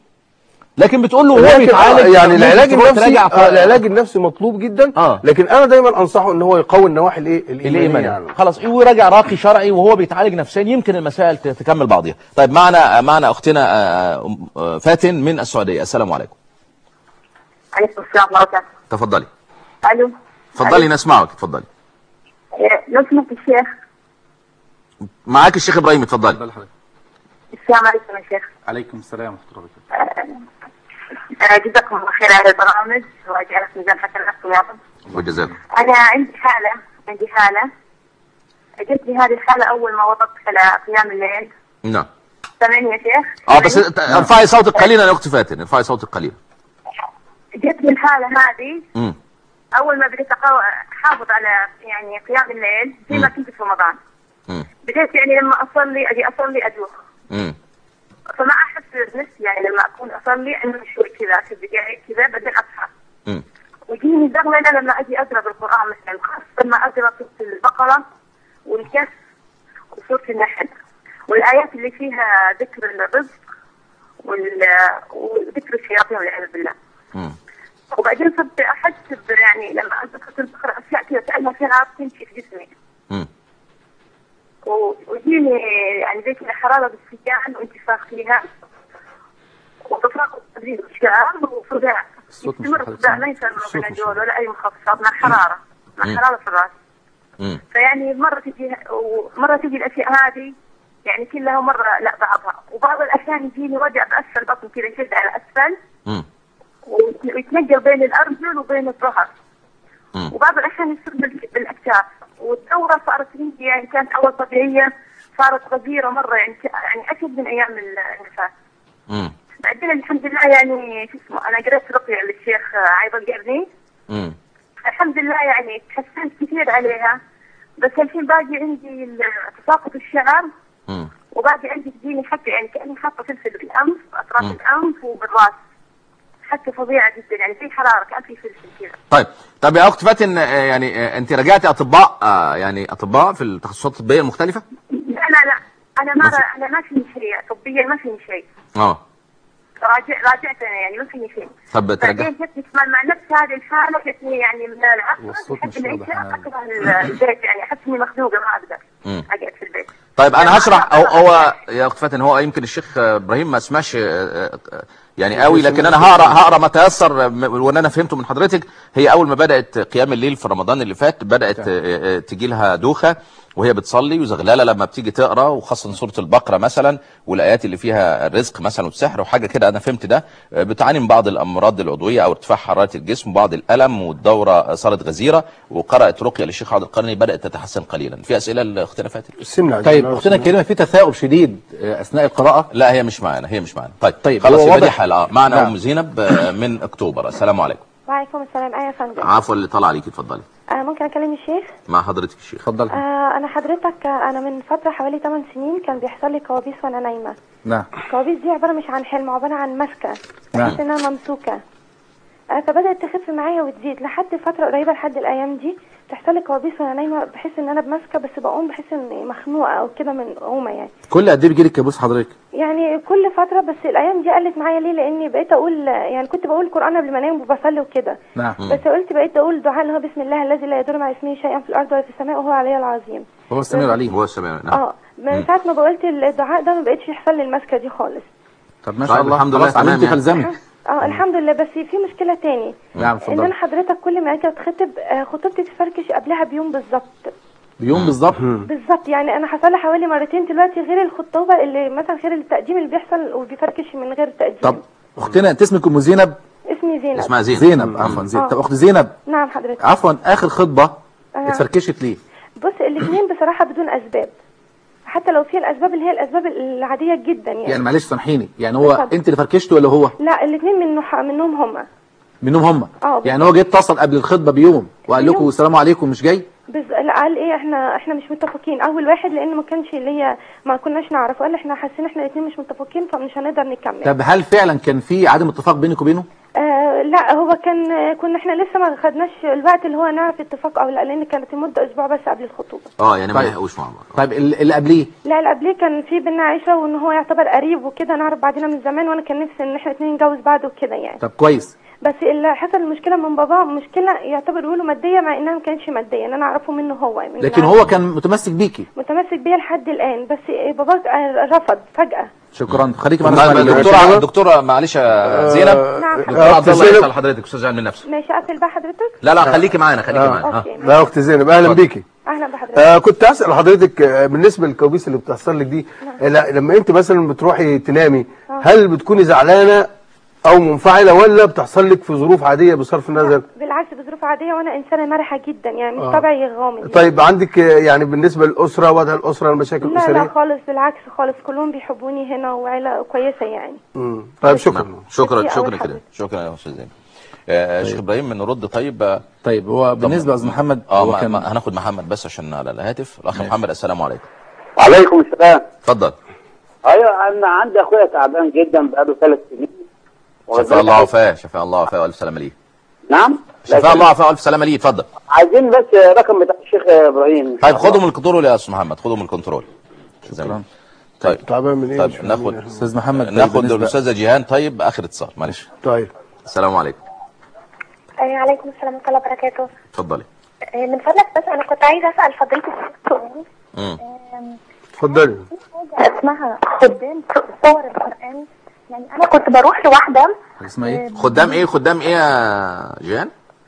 لكن بتقول له هو لكن بيتعالج آه، يعني ممكن العلاج تروح النفسي تراجع آه العلاج النفسي مطلوب جدا آه. لكن انا دايما انصحه ان هو يقوي النواحي الايه الايمانيه الايمان يعني. خلاص ويراجع راقي شرعي وهو بيتعالج نفسيا يمكن المسائل ت- تكمل بعضها طيب معنا معنا اختنا آه، أم- آه، فاتن من السعوديه السلام عليكم عليكم السلام ورحمة الله وبركاته. تفضلي ألو. تفضلي نسمعك تفضلي إيه، لو سمحت الشيخ معاك الشيخ ابراهيم اتفضلي السلام عليكم يا شيخ عليكم السلام ورحمه الله وبركاته آه، جزاكم الله خير على البرامج وأجعلك ميزان حسناتكم يا رب وجزاكم أنا عندي حالة عندي حالة جتني هذه الحالة أول ما وضعت على قيام الليل نعم سامعني يا شيخ اه بس سامعني؟ ت- ارفعي صوتك قليلا يا اخت فاتن ارفعي صوتك قليلا جتني الحالة هذه امم أول ما بديت أقا- أحافظ على يعني قيام الليل زي ما كنت في رمضان امم بديت يعني لما أصلي أجي أصلي أدوخ امم فما أحس بنفسي يعني لما أكون أصلي إنه شوي كذا في البداية كذا بعدين أصحى امم ويجيني زغلله لما اجي اقرا بالقران مثلا خاصه لما اقرا سوره البقره والكهف وسوره النحل والايات اللي فيها ذكر الرزق وال- وذكر الشياطين والعياذ بالله امم وبعدين صرت احس ب- يعني لما كنت بقرا اشياء كذا كانها في نار تمشي في جسمي امم و- ويجيني يعني زي كذا حراره بالسجان وانتفاخ فيها وتفرق تدريب الشعر وصداع الصوت مش يستمر واضح. الصداع ما يصير الصوت من مش الجول ولا اي مخفضات مع حراره مع حراره في الراس امم فيعني مرة تجي ومرة تجي الأشياء هذه يعني كلها مرة لا بعضها وبعض الأحيان يجيني وجع بأسفل بطن كذا يشد على أسفل امم ويت- ويتنقل بين الأرجل وبين الظهر مم. وبعض الأحيان يصير بال- بالأكتاف والدورة صارت عندي يعني كانت أول طبيعية صارت غزيرة مرة يعني ك- يعني أشد من أيام النفاس امم بعدين الحمد لله يعني شو اسمه أنا قريت رقية للشيخ عايض القرني امم الحمد لله يعني تحسنت كثير عليها بس الحين باقي عندي ال- تساقط الشعر امم وباقي عندي تجيني حتى يعني كاني حاطه فلفل بالانف اطراف الانف وبالراس حتى فظيعه جدا يعني في حراره كان في فلفل كذا طيب طب يا اخت فاتن آه، يعني آه، انت رجعتي اطباء آه، يعني اطباء في التخصصات الطبيه المختلفه لا لا لا انا ما انا ما فيني شيء طبيا ما فيني شيء اه راجع راجعت انا يعني ما فيني شيء طب ترجع بعدين جتني كمان مع نفس هذه الحاله جتني يعني من العصر والصوت لحد مش واضح العشاء أنا. اكره ال- البيت يعني احس اني مخنوقه ما اقدر مم. اقعد في البيت طيب انا هشرح هو, هو يا اخت فاتن هو يمكن الشيخ آه، ابراهيم ما سمعش آه، آه، يعني قوي لكن انا هقرا هقرا ما تيسر م- وان انا فهمته من حضرتك هي اول ما بدات قيام الليل في رمضان اللي فات بدات تجي لها دوخه وهي بتصلي وزغلله لما بتيجي تقرا وخاصه سوره البقره مثلا والايات اللي فيها الرزق مثلا والسحر وحاجه كده انا فهمت ده آه، بتعاني من بعض الامراض العضويه او ارتفاع حراره الجسم وبعض الالم والدوره صارت غزيره وقرات رقيه للشيخ عبد القرني بدات تتحسن قليلا في اسئله لاختنا فاتن السمنة طيب اختنا الكريمه في تثاؤب شديد آه، اثناء القراءه لا هي مش معانا هي مش معانا طيب طيب، خلاص هو يبقى دي واضح- حاله آه، معنا نعم. ام زينب آه، من اكتوبر السلام عليكم وعليكم السلام ايه يا فندم عفوا اللي طلع عليك اتفضلي آه ممكن اكلم الشيخ مع حضرتك الشيخ اتفضل آه انا حضرتك آه، انا من فتره حوالي 8 سنين كان بيحصل لي كوابيس وانا نايمه نعم الكوابيس دي عباره مش عن حلم عباره عن مسكه نعم. بحس ان انا ممسوكه آه فبدات تخف معايا وتزيد لحد فتره قريبه لحد الايام دي تحصل لي كوابيس وانا نايمه بحس ان انا بمسكه بس بقوم بحس اني مخنوقه او كده من قومه يعني كل قد ايه بيجي لك كابوس حضرتك يعني كل فتره بس الايام دي قلت معايا ليه لاني بقيت اقول يعني كنت بقول القران قبل ما انام وبصلي وكده نعم بس قلت بقيت اقول دعاء اللي هو بسم الله الذي لا يضر مع اسمه شيئا في الارض ولا في السماء وهو علي العظيم هو السميع العليم هو السميع نعم اه من ساعه ما قلت الدعاء ده ما بقتش يحصل لي المسكه دي خالص طب ما شاء طيب، الله الحمد لله خلاص تمام علمتي يعني. فالزمي اه الحمد لله بس في مشكله تاني نعم ان اتفضل انا حضرتك كل ما اجي اتخطب آه، خطوبتي تفركش قبلها بيوم بالظبط بيوم بالظبط بالظبط يعني انا حصل لي حوالي مرتين دلوقتي غير الخطوبه اللي مثلا غير التقديم اللي بيحصل وبيفركش من غير تقديم طب اختنا انت اسمك ام زينب اسمي زينب اسمها زينب زينب عفوا زينب آه. طب اخت زينب نعم حضرتك عفوا اخر خطبه آه. اتفركشت ليه بص الاثنين بصراحه بدون اسباب حتى لو في الاسباب اللي هي الاسباب العاديه جدا يعني, يعني معلش سامحيني يعني هو اتفضل. انت اللي فركشته ولا هو لا الاثنين من منهم هما منهم هم اه يعني هو جه اتصل قبل الخطبه بيوم وقال بيوم. لكم السلام عليكم مش جاي بس لا قال ايه احنا احنا مش متفقين اول واحد لان ما كانش ليا ما كناش نعرف قال احنا حاسين احنا الاثنين مش متفقين فمش هنقدر نكمل طب هل فعلا كان في عدم اتفاق بينك وبينه آه لا هو كان كنا احنا لسه ما خدناش الوقت اللي هو نعرف اتفاق او لا لان كانت المده اسبوع بس قبل الخطوبه اه يعني ما طيب. لحقوش مع بعض طيب ال- اللي قبليه لا اللي قبليه كان في بينا عشره وان هو يعتبر قريب وكده نعرف بعضنا من زمان وانا كان نفسي ان احنا الاثنين نتجوز بعض وكده يعني طب كويس بس اللي حصل المشكله من باباه مشكله يعتبر يقولوا ماديه مع انها ما كانتش ماديه ان انا اعرفه منه هو من لكن هو كان متمسك بيكي متمسك بيا لحد الان بس بابا رفض فجاه شكرا خليكي معانا طيب اسمعي الإجابة. الدكتوره الدكتوره معلش يا زينب نعم دكتور آه، عبد الله زينب. يسال حضرتك استاذ علم النفس ماشي اقفل بقى حضرتك لا لا خليكي معانا خليكي معانا ها. اوكي لا يا اخت زينب اهلا اتفضل. بيكي اهلا بحضرتك آه كنت اسال حضرتك آه بالنسبه للكوابيس اللي بتحصل لك دي آه لا لما انت مثلا بتروحي تنامي هل بتكوني زعلانه او منفعله ولا بتحصل لك في ظروف عاديه بصرف النظر بالعكس بظروف عاديه وانا انسانه مرحه جدا يعني مش آه. طبعي غامض طيب عندك آه، يعني بالنسبه للاسره وضع الاسره المشاكل لا لا الاسريه خالص بالعكس خالص كلهم بيحبوني هنا وعيله كويسه يعني مم. طيب شكرا نعم. شكرا دي أول شكرا حاجة. كده شكرا يا استاذ زينب آه، شيخ ابراهيم نرد طيب آه، طيب هو بالنسبه يا استاذ محمد اه هو ما كان ما هناخد محمد بس عشان على الهاتف الاخ محمد السلام عليكم وعليكم السلام اتفضل ايوه انا عندي اخويا تعبان جدا بقاله ثلاث سنين شفاء الله وفاه شفاء الله وفاه والف سلامه ليه نعم شفاء الله وفاه والف سلامه ليه اتفضل عايزين بس رقم بتاع الشيخ ابراهيم طيب خدوا من الكنترول يا استاذ محمد خدوا من الكنترول شكرا طيب تعبان من ايه طيب مش فاهم ناخد يعني. استاذ محمد طيب ناخد بالنسبة- الاستاذه جيهان طيب اخر اتصال معلش طيب السلام عليكم أي عليكم السلام ورحمة الله وبركاته اتفضلي آه، من فضلك بس أنا كنت عايزة أسأل فضيلة الشيخ سؤال امم آم، اتفضلي في حاجة اسمها خدام صور القرآن يعني أنا كنت بروح لواحدة اسمها ايه خدام ايه خدام ايه يا جيهان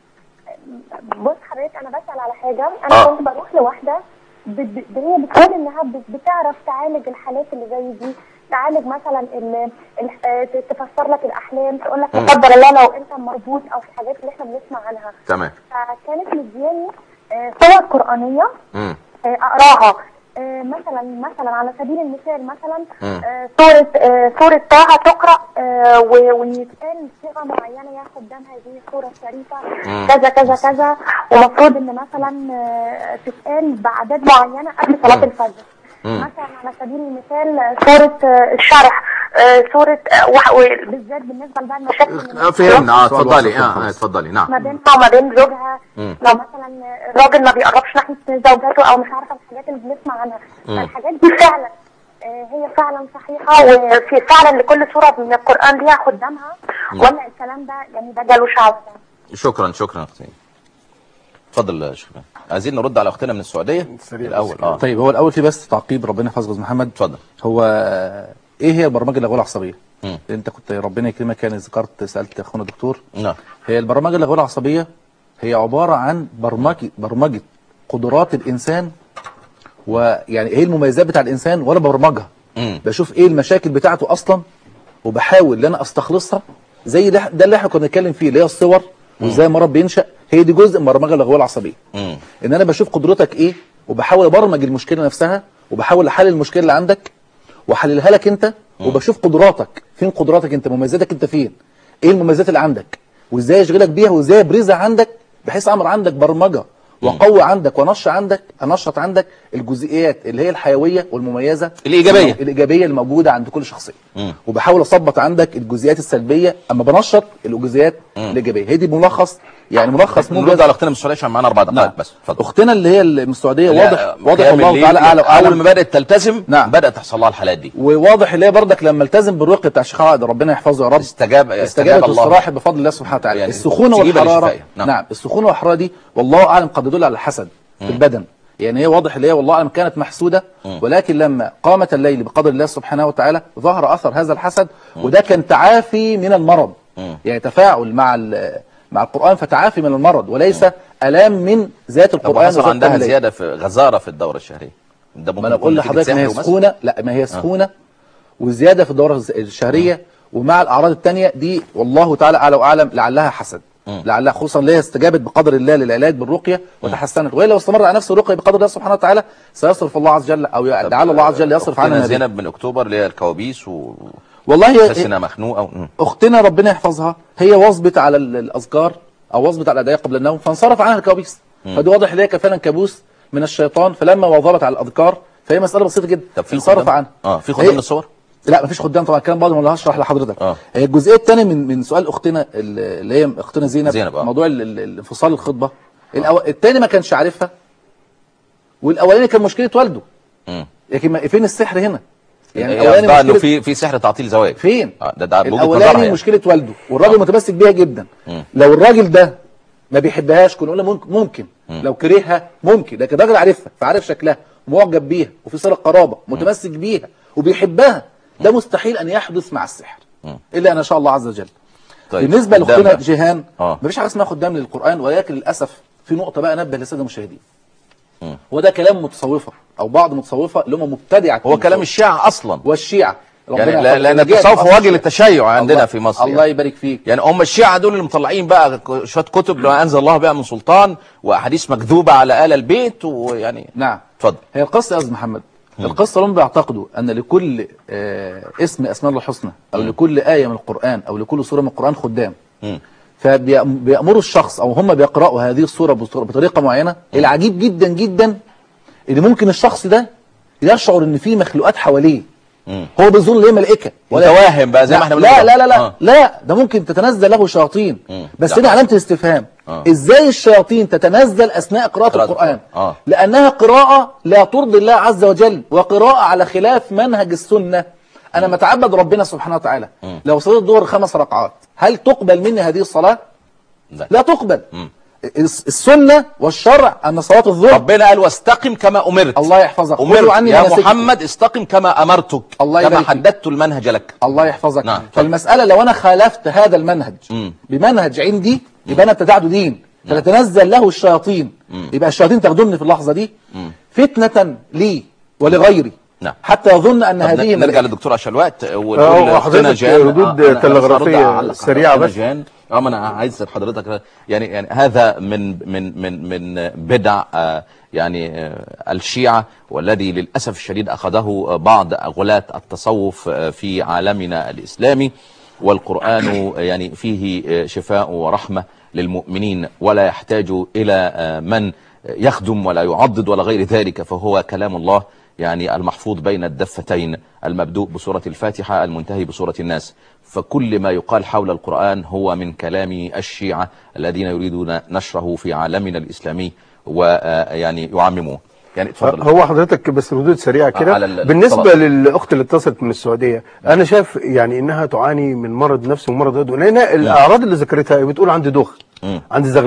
بص حضرتك أنا بسأل على حاجة أنا آه. كنت بروح لواحدة ب- ب- هي بتقول إنها بت- بتعرف تعالج الحالات اللي زي دي تعالج مثلا ال- ال- آه، تفسر لك الأحلام تقول لك لا قدر الله لو أنت مربوط أو في الحاجات اللي إحنا بنسمع عنها تمام فكانت مدياني آه، صور قرآنية امم آه، اقراها آه، مثلا مثلا على سبيل المثال مثلا مم. آه، سورة آه، سورة طه تقرأ آه، و- ويتقال صيغة معينة يا قدام هذه السورة الشريفة مم. كذا كذا كذا ومفروض ان مثلا آه، تتقال بأعداد معينة قبل صلاة الفجر مم. مثلا على سبيل المثال آه، سورة آه، الشرح آه، سورة آه، وح- وبالذات بالنسبة لبقى المشاكل آه، فهمنا اه سؤال اتفضلي وسط اه خالص. آه، اتفضلي ما نعم بينها وما بين زوجها مم. لو مثلا الراجل ما بيقربش ناحيه زوجته او مش عارفه الحاجات اللي بنسمع عنها مم. فالحاجات دي فعلا آه، هي فعلا صحيحه وفي فعلا لكل سوره من القران ليها خدامها ولا الكلام ده يعني ده جاله شعب شكرا شكرا اختي اتفضل يا شيخ إبراهيم. عايزين نرد على اختنا من السعوديه سريع الاول اه طيب هو الاول في بس تعقيب ربنا يحفظك يا استاذ محمد اتفضل هو ايه هي البرمجه اللغويه العصبيه مم. انت كنت ربنا يكرمك يعني ذكرت سالت اخونا الدكتور نعم هي البرمجه اللغويه العصبيه هي عباره عن برمجه برمجه قدرات الانسان ويعني ايه المميزات بتاع الانسان وانا برمجها مم. بشوف ايه المشاكل بتاعته اصلا وبحاول ان انا استخلصها زي ده ده اللي احنا كنا بنتكلم فيه اللي هي الصور وازاي المرض بينشا هي دي جزء من البرمجه اللغويه العصبيه مم. ان انا بشوف قدرتك ايه وبحاول ابرمج المشكله نفسها وبحاول احلل المشكله اللي عندك واحللها لك انت وبشوف قدراتك فين قدراتك انت مميزاتك انت فين ايه المميزات اللي عندك وازاي اشغلك بيها وازاي ابرزها عندك بحيث اعمل عندك برمجه واقوي عندك وانشط عندك انشط عندك الجزئيات اللي هي الحيويه والمميزه الإيجابية. الايجابيه الموجوده عند كل شخصيه مم. وبحاول اثبط عندك الجزئيات السلبيه اما بنشط الجزئيات الايجابيه هي دي ملخص يعني ملخص نرد موجز على اختنا من السعوديه عشان معانا اربع دقائق بس اتفضل اختنا اللي هي من السعوديه لا، واضح واضح قيام الله الليل تعالى اعلى اول ما واعلم بدات تلتزم نعم. بدات تحصل لها الحالات دي وواضح اللي هي بردك لما التزم بالرقي بتاع الشيخ عقد ربنا يحفظه يا رب استجاب استجابت الله الصراحه بفضل الله سبحانه وتعالى يعني السخونه استجيب والحراره لشفائه. نعم. نعم. نعم السخونه والحراره دي والله اعلم قد تدل على الحسد في البدن يعني هي واضح اللي هي والله اعلم كانت محسوده ولكن لما قامت الليل بقدر الله سبحانه وتعالى ظهر اثر هذا الحسد وده كان تعافي من المرض يعني تفاعل مع ال- مع القران فتعافي من المرض وليس الام من ذات طب القران حصل وذات عندها قيام الليل. زياده في غزاره في الدوره الشهريه ده ممكن ما انا يكون بقول نتيجة لحضرتك ما هي سحر ومس؟ سخونه لا ما هي سخونه وزياده في الدوره الز- الشهريه ومع الاعراض الثانيه دي والله تعالى اعلى واعلم لعلها حسد لعلها خصوصا اللي هي استجابت بقدر الله للعلاج بالرقيه وتحسنت والا لو استمر على نفس الرقيه بقدر الله سبحانه وتعالى سيصرف الله عز وجل او لعل الله عز وجل يصرف عنها اختنا هذه. زينب من اكتوبر اللي هي الكوابيس و والله تحس هي انها مخنوقه مم. اختنا ربنا يحفظها هي واظبت على ال- الاذكار او واظبت على الادعيه قبل النوم فانصرف عنها الكوابيس فدي واضح ان هي كان فعلا كابوس من الشيطان فلما واظبت على الاذكار فهي مساله بسيطه جدا طب في انصرف خدام؟ عنها اه في هي- خدام للصور لا مفيش خدام طبعا الكلام بعض ما هشرح لحضرتك آه. هي الجزئيه الثانيه من من سؤال اختنا ال- اللي هي اختنا زينب, زينب، آه. موضوع ال- ال- الانفصال الخطبه الأو... الثاني ما كانش عارفها والاولاني كان مشكله والده مم. لكن ما- فين السحر هنا يعني هي الاولاني قصدها انه مشكله في في سحر تعطيل زواج فين آه، ده ده بوجهة نظرها الاولاني يعني. مشكله والده والراجل متمسك بيها جدا لو الراجل ده ما بيحبهاش كنا قلنا ممكن ممكن لو كرهها ممكن لكن الراجل عارفها فعارف شكلها معجب بيها وفي صله قرابه متمسك بيها وبيحبها ده مستحيل ان يحدث مع السحر الا ان شاء الله عز وجل طيب بالنسبه قدام لاختنا بقى. جيهان آه. مفيش حاجه اسمها خدام للقران ولكن للاسف في نقطه بقى نبه للساده المشاهدين وده كلام متصوفه او بعض متصوفه اللي هم مبتدعه هو كلام الشيعة اصلا والشيعه يعني ربنا لا- يحفظهم. لان الرجال التصوف أصلاً وجه للتشيع عندنا الله- في مصر الله يعني. يبارك فيك يعني هم الشيعة دول اللي مطلعين بقى شوية كتب لما أنزل الله بها من سلطان وأحاديث مكذوبة على آل البيت ويعني نعم اتفضل هي القصه يا استاذ محمد القصه هم بيعتقدوا ان لكل آه اسم اسماء الله الحسنى او لكل ايه من القران او لكل سوره من القران خدام مم. فبيامروا الشخص او هم بيقراوا هذه السوره بطر- بطريقه معينه العجيب جدا جدا ان ممكن الشخص ده يشعر ان في مخلوقات حواليه مم. هو بيظن ان هي ملائكه متوهم بقى زي ما لا احنا لا بنقول. لا لا لا, آه. لا ده ممكن تتنزل له شياطين مم. بس لا. هنا علامه الاستفهام آه. ازاي الشياطين تتنزل اثناء قراءه قراءة القران القرآن. آه. لانها قراءه لا ترضي الله عز وجل وقراءه على خلاف منهج السنه انا متعبد ربنا سبحانه وتعالى لو صليت الظهر خمس ركعات هل تقبل مني هذه الصلاه لا. لا تقبل مم. الس- السنه والشرع ان صلاه الظهر ربنا قال واستقم كما أمرت الله يحفظك خذوا أمرت عني يا مناسككم. محمد استقم كما أمرتك الله كما يبارك فيك. حددت المنهج لك الله يحفظك نعم، اتفضل. فالمسألة لو أنا خالفت هذا المنهج مم. بمنهج عندي يبقى أنا ابتدعت دين فتتنزل له الشياطين يبقى الشياطين تخدمني في اللحظة دي فتنة لي ولغيري نعم. حتى يظن أن طب هذه نرجع ملائكة. للدكتور عشوات آه، ونقول وحضرتك أختنا جان ردود آه، أنا- أنا تلغرافية بس هرد أعلق على سريعة أختنا بس. جان اه ما انا عايز حضرتك يعني يعني هذا من من من من بدع آه، يعني آه، الشيعة والذي للاسف الشديد اخذه آه، بعض غلاة التصوف آه، في عالمنا الاسلامي والقرآن يعني فيه آه، شفاء ورحمة للمؤمنين ولا يحتاج إلى آه، من يخدم ولا يعضد ولا غير ذلك فهو كلام الله يعني المحفوظ بين الدفتين المبدوء بسورة الفاتحة المنتهي بسورة الناس فكل ما يقال حول القرآن هو من كلام الشيعة الذين يريدون نشره في عالمنا الإسلامي ويعني يعمموه يعني اتفضل هو حضرتك بس ردود سريعه كده على ال- بالنسبه الصلاة. للاخت اللي اتصلت من السعوديه انا شايف يعني انها تعاني من مرض نفسي ومرض عضوي لان الاعراض اللي ذكرتها بتقول عندي دوخ مم. عندي زغلله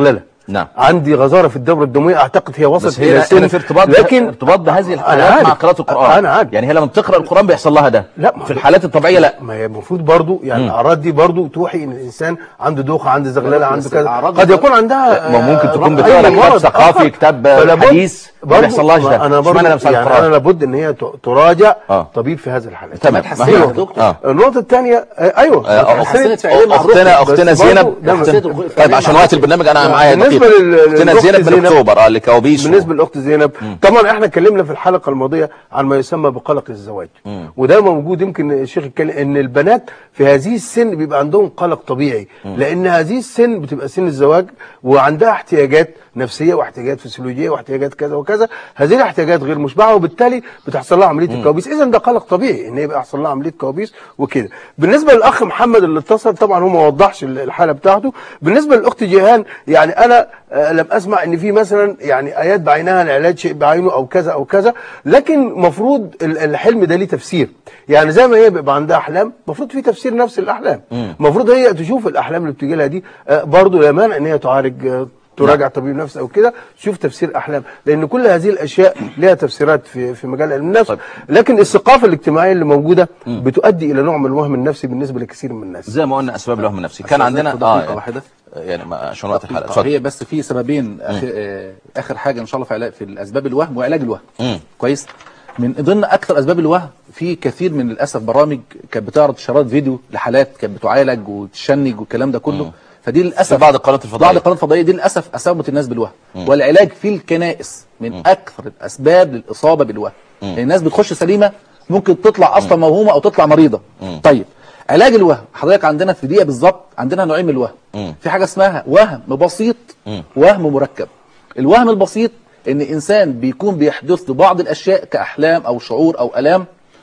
نعم. عندي غزاره في الدوره الدمويه اعتقد هي وصلت بس هنا, سن- هنا في ارتباط لكن ارتباط بهذه أنا الحالات عارف. مع قراءة القرآن انا عارف يعني هي لما بتقرأ القرآن بيحصل لها ده لا، ما في هو- الحالات الطبيعية لا ما هي المفروض برضو يعني الاعراض دي برضو توحي ان الانسان عنده دوخه عنده زغلله بس عنده كذا الأعراض قد دي يكون عندها ما ممكن تكون آه، بتقرا أي كتاب مرض ثقافي آخر. كتاب فلابد حديث ما برضو- بيحصلهاش ده انا برضو اشمعنى نفسها يعني القرآن انا لابد ان هي ت- تراجع آه. طبيب في هذه الحالات تمام تحسنت ما هي- يا دكتور. آه. النقطه الثانيه ايوه آه، حسنت فعليا مع الرقية. اختنا بس اختنا برضو زينب ده أختنا- حسنت طيب عشان وقت البرنامج انا معايا بالنسبة دقيقة. لل- اختنا للأخت زينب من زينب. اكتوبر اه لكوابيس بالنسبه للاخت زينب طبعا احنا اتكلمنا في الحلقه الماضيه عن ما يسمى بقلق الزواج وده موجود يمكن الشيخ اتكلم ان البنات في هذه السن بيبقى عندهم قلق طبيعي لان هذه السن بتبقى سن الزواج وعندها احتياجات نفسيه واحتياجات فسيولوجيه واحتياجات كذا وكذا هذه الاحتياجات غير مشبعه وبالتالي بتحصل لها عمليه الكوابيس اذا ده قلق طبيعي ان يبقى يحصل لها عمليه كوابيس وكده بالنسبه للاخ محمد اللي اتصل طبعا هو ما وضحش الحاله بتاعته بالنسبه للاخت جيهان يعني انا آه، لم اسمع ان في مثلا يعني ايات بعينها العلاج شيء بعينه او كذا او كذا لكن مفروض ال- الحلم ده ليه تفسير يعني زي ما هي بيبقى عندها احلام المفروض في تفسير نفس الاحلام المفروض هي تشوف الاحلام اللي بتيجي لها دي آه، برضه لا مانع ان هي تعالج آه، تراجع طبيب نفس او كده تشوف تفسير احلام لان كل هذه الاشياء لها تفسيرات في في مجال علم النفس طيب. لكن الثقافه الاجتماعيه اللي موجوده بتؤدي الى نوع من الوهم النفسي بالنسبه لكثير من الناس زي ما قلنا اسباب الوهم النفسي كان أستاذ عندنا دقيقة اه واحدة. يعني ما- عشان وقت الحلقه آه، اتفضل هي بس في سببين آخر, آه اخر حاجه ان شاء الله في علاج في الاسباب الوهم وعلاج الوهم مم. كويس من ضمن اكثر اسباب الوهم في كثير من للاسف برامج كانت بتعرض اشارات فيديو لحالات كانت بتعالج وتشنج والكلام ده كله فدي للاسف في بعض القنوات الفضائية. بعض القنوات الفضائيه دي للاسف اصابت الناس بالوهم والعلاج في الكنائس من اكثر الاسباب للاصابه بالوهم يعني الناس بتخش سليمه ممكن تطلع اصلا موهومه او تطلع مريضه طيب علاج الوهم حضرتك عندنا في دقيقه بالظبط عندنا نوعين من الوهم في حاجه اسمها وهم بسيط وهم مركب الوهم البسيط ان انسان بيكون بيحدث له بعض الاشياء كاحلام او شعور او الام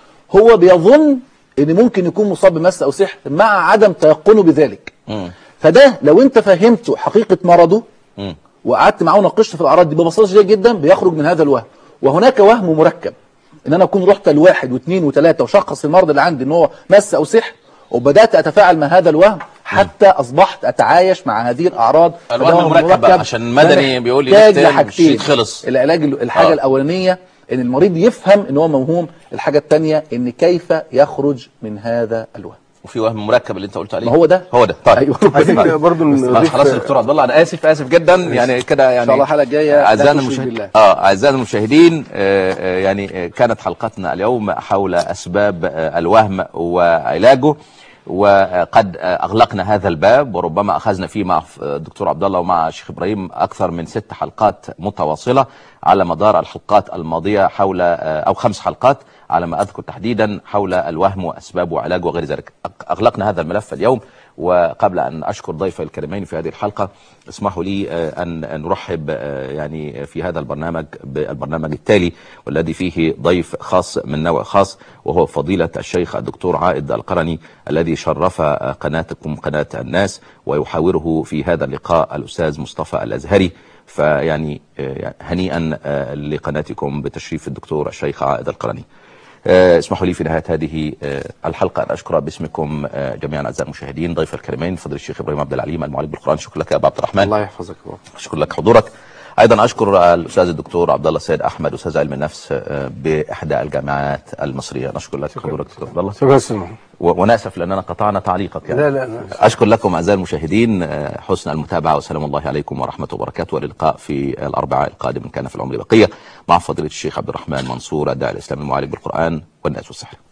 هو بيظن ان ممكن يكون مصاب بمس او سحر مع عدم تيقنه بذلك فده لو انت فهمته حقيقه مرضه وقعدت معاه وناقشت في الاعراض دي ببساطه شديده جدا بيخرج من هذا الوهم وهناك وهم مركب ان انا اكون رحت لواحد واثنين وثلاثه وشخص المرض اللي عندي ان هو مس او سحر وبدات اتفاعل مع هذا الوهم حتى اصبحت اتعايش مع هذه الاعراض الوهم فده وهم المركب بقى، عشان مدني بيقول لي محتاج نكتب لحاجتين الشيت خلص. العلاج الحاجه آه. آه. الاولانيه ان المريض يفهم ان هو موهوم الحاجه الثانيه ان كيف يخرج من هذا الوهم وفي وهم مركب اللي انت قلت عليه ما هو ده. هو ده طيب أيوة. عايزين طيب. برضو بس نضيف- خلاص يا دكتور عبد الله انا اسف اسف جدا يعني كده يعني إن شاء الله الحلقة الجاية لا اعزائنا تشرك المشاهدين بالله. اه اعزائنا المشاهدين آه، آه، يعني آه، كانت حلقتنا اليوم حول اسباب آه، الوهم وعلاجه وقد آه، اغلقنا هذا الباب وربما اخذنا فيه مع الدكتور عبد الله ومع الشيخ ابراهيم اكثر من ست حلقات متواصله على مدار الحلقات الماضيه حول آه، او خمس حلقات على ما اذكر تحديدا حول الوهم واسبابه وعلاجه وغير ذلك أق- اغلقنا هذا الملف اليوم وقبل ان اشكر ضيفي الكريمين في هذه الحلقه اسمحوا لي آه، ان نرحب آه، يعني في هذا البرنامج بالبرنامج التالي والذي فيه ضيف خاص من نوع خاص وهو فضيله الشيخ الدكتور عائد القرني الذي شرف آه، قناتكم قناه الناس ويحاوره في هذا اللقاء الاستاذ مصطفى الازهري فيعني آه، هنيئا آه، لقناتكم بتشريف الدكتور الشيخ عائد القرني آه، اسمحوا لي في نهاية هذه آه، الحلقة أن أشكر باسمكم آه، جميعا أعزائي المشاهدين ضيف الكريمين فضل الشيخ إبراهيم عبد العليم المعلم بالقرآن شكرا لك يا أبا عبد الرحمن الله يحفظك يا رب. شكرا لك حضورك أيضا أشكر الأستاذ الدكتور عبد الله السيد أحمد أستاذ علم النفس آه، بإحدى الجامعات المصرية نشكر لك حضورك دكتور عبد الله شكرا استاذ محمد و- وناسف لأننا قطعنا تعليقك يعني لا لا لا أشكر لكم أعزائي المشاهدين آه، حسن المتابعة وسلام الله عليكم ورحمة وبركاته واللقاء في الأربعاء القادم إن كان في العمر بقية مع فضيلة الشيخ عبد الرحمن منصور الداعي الإسلامي المعالج بالقرآن والناس والسحر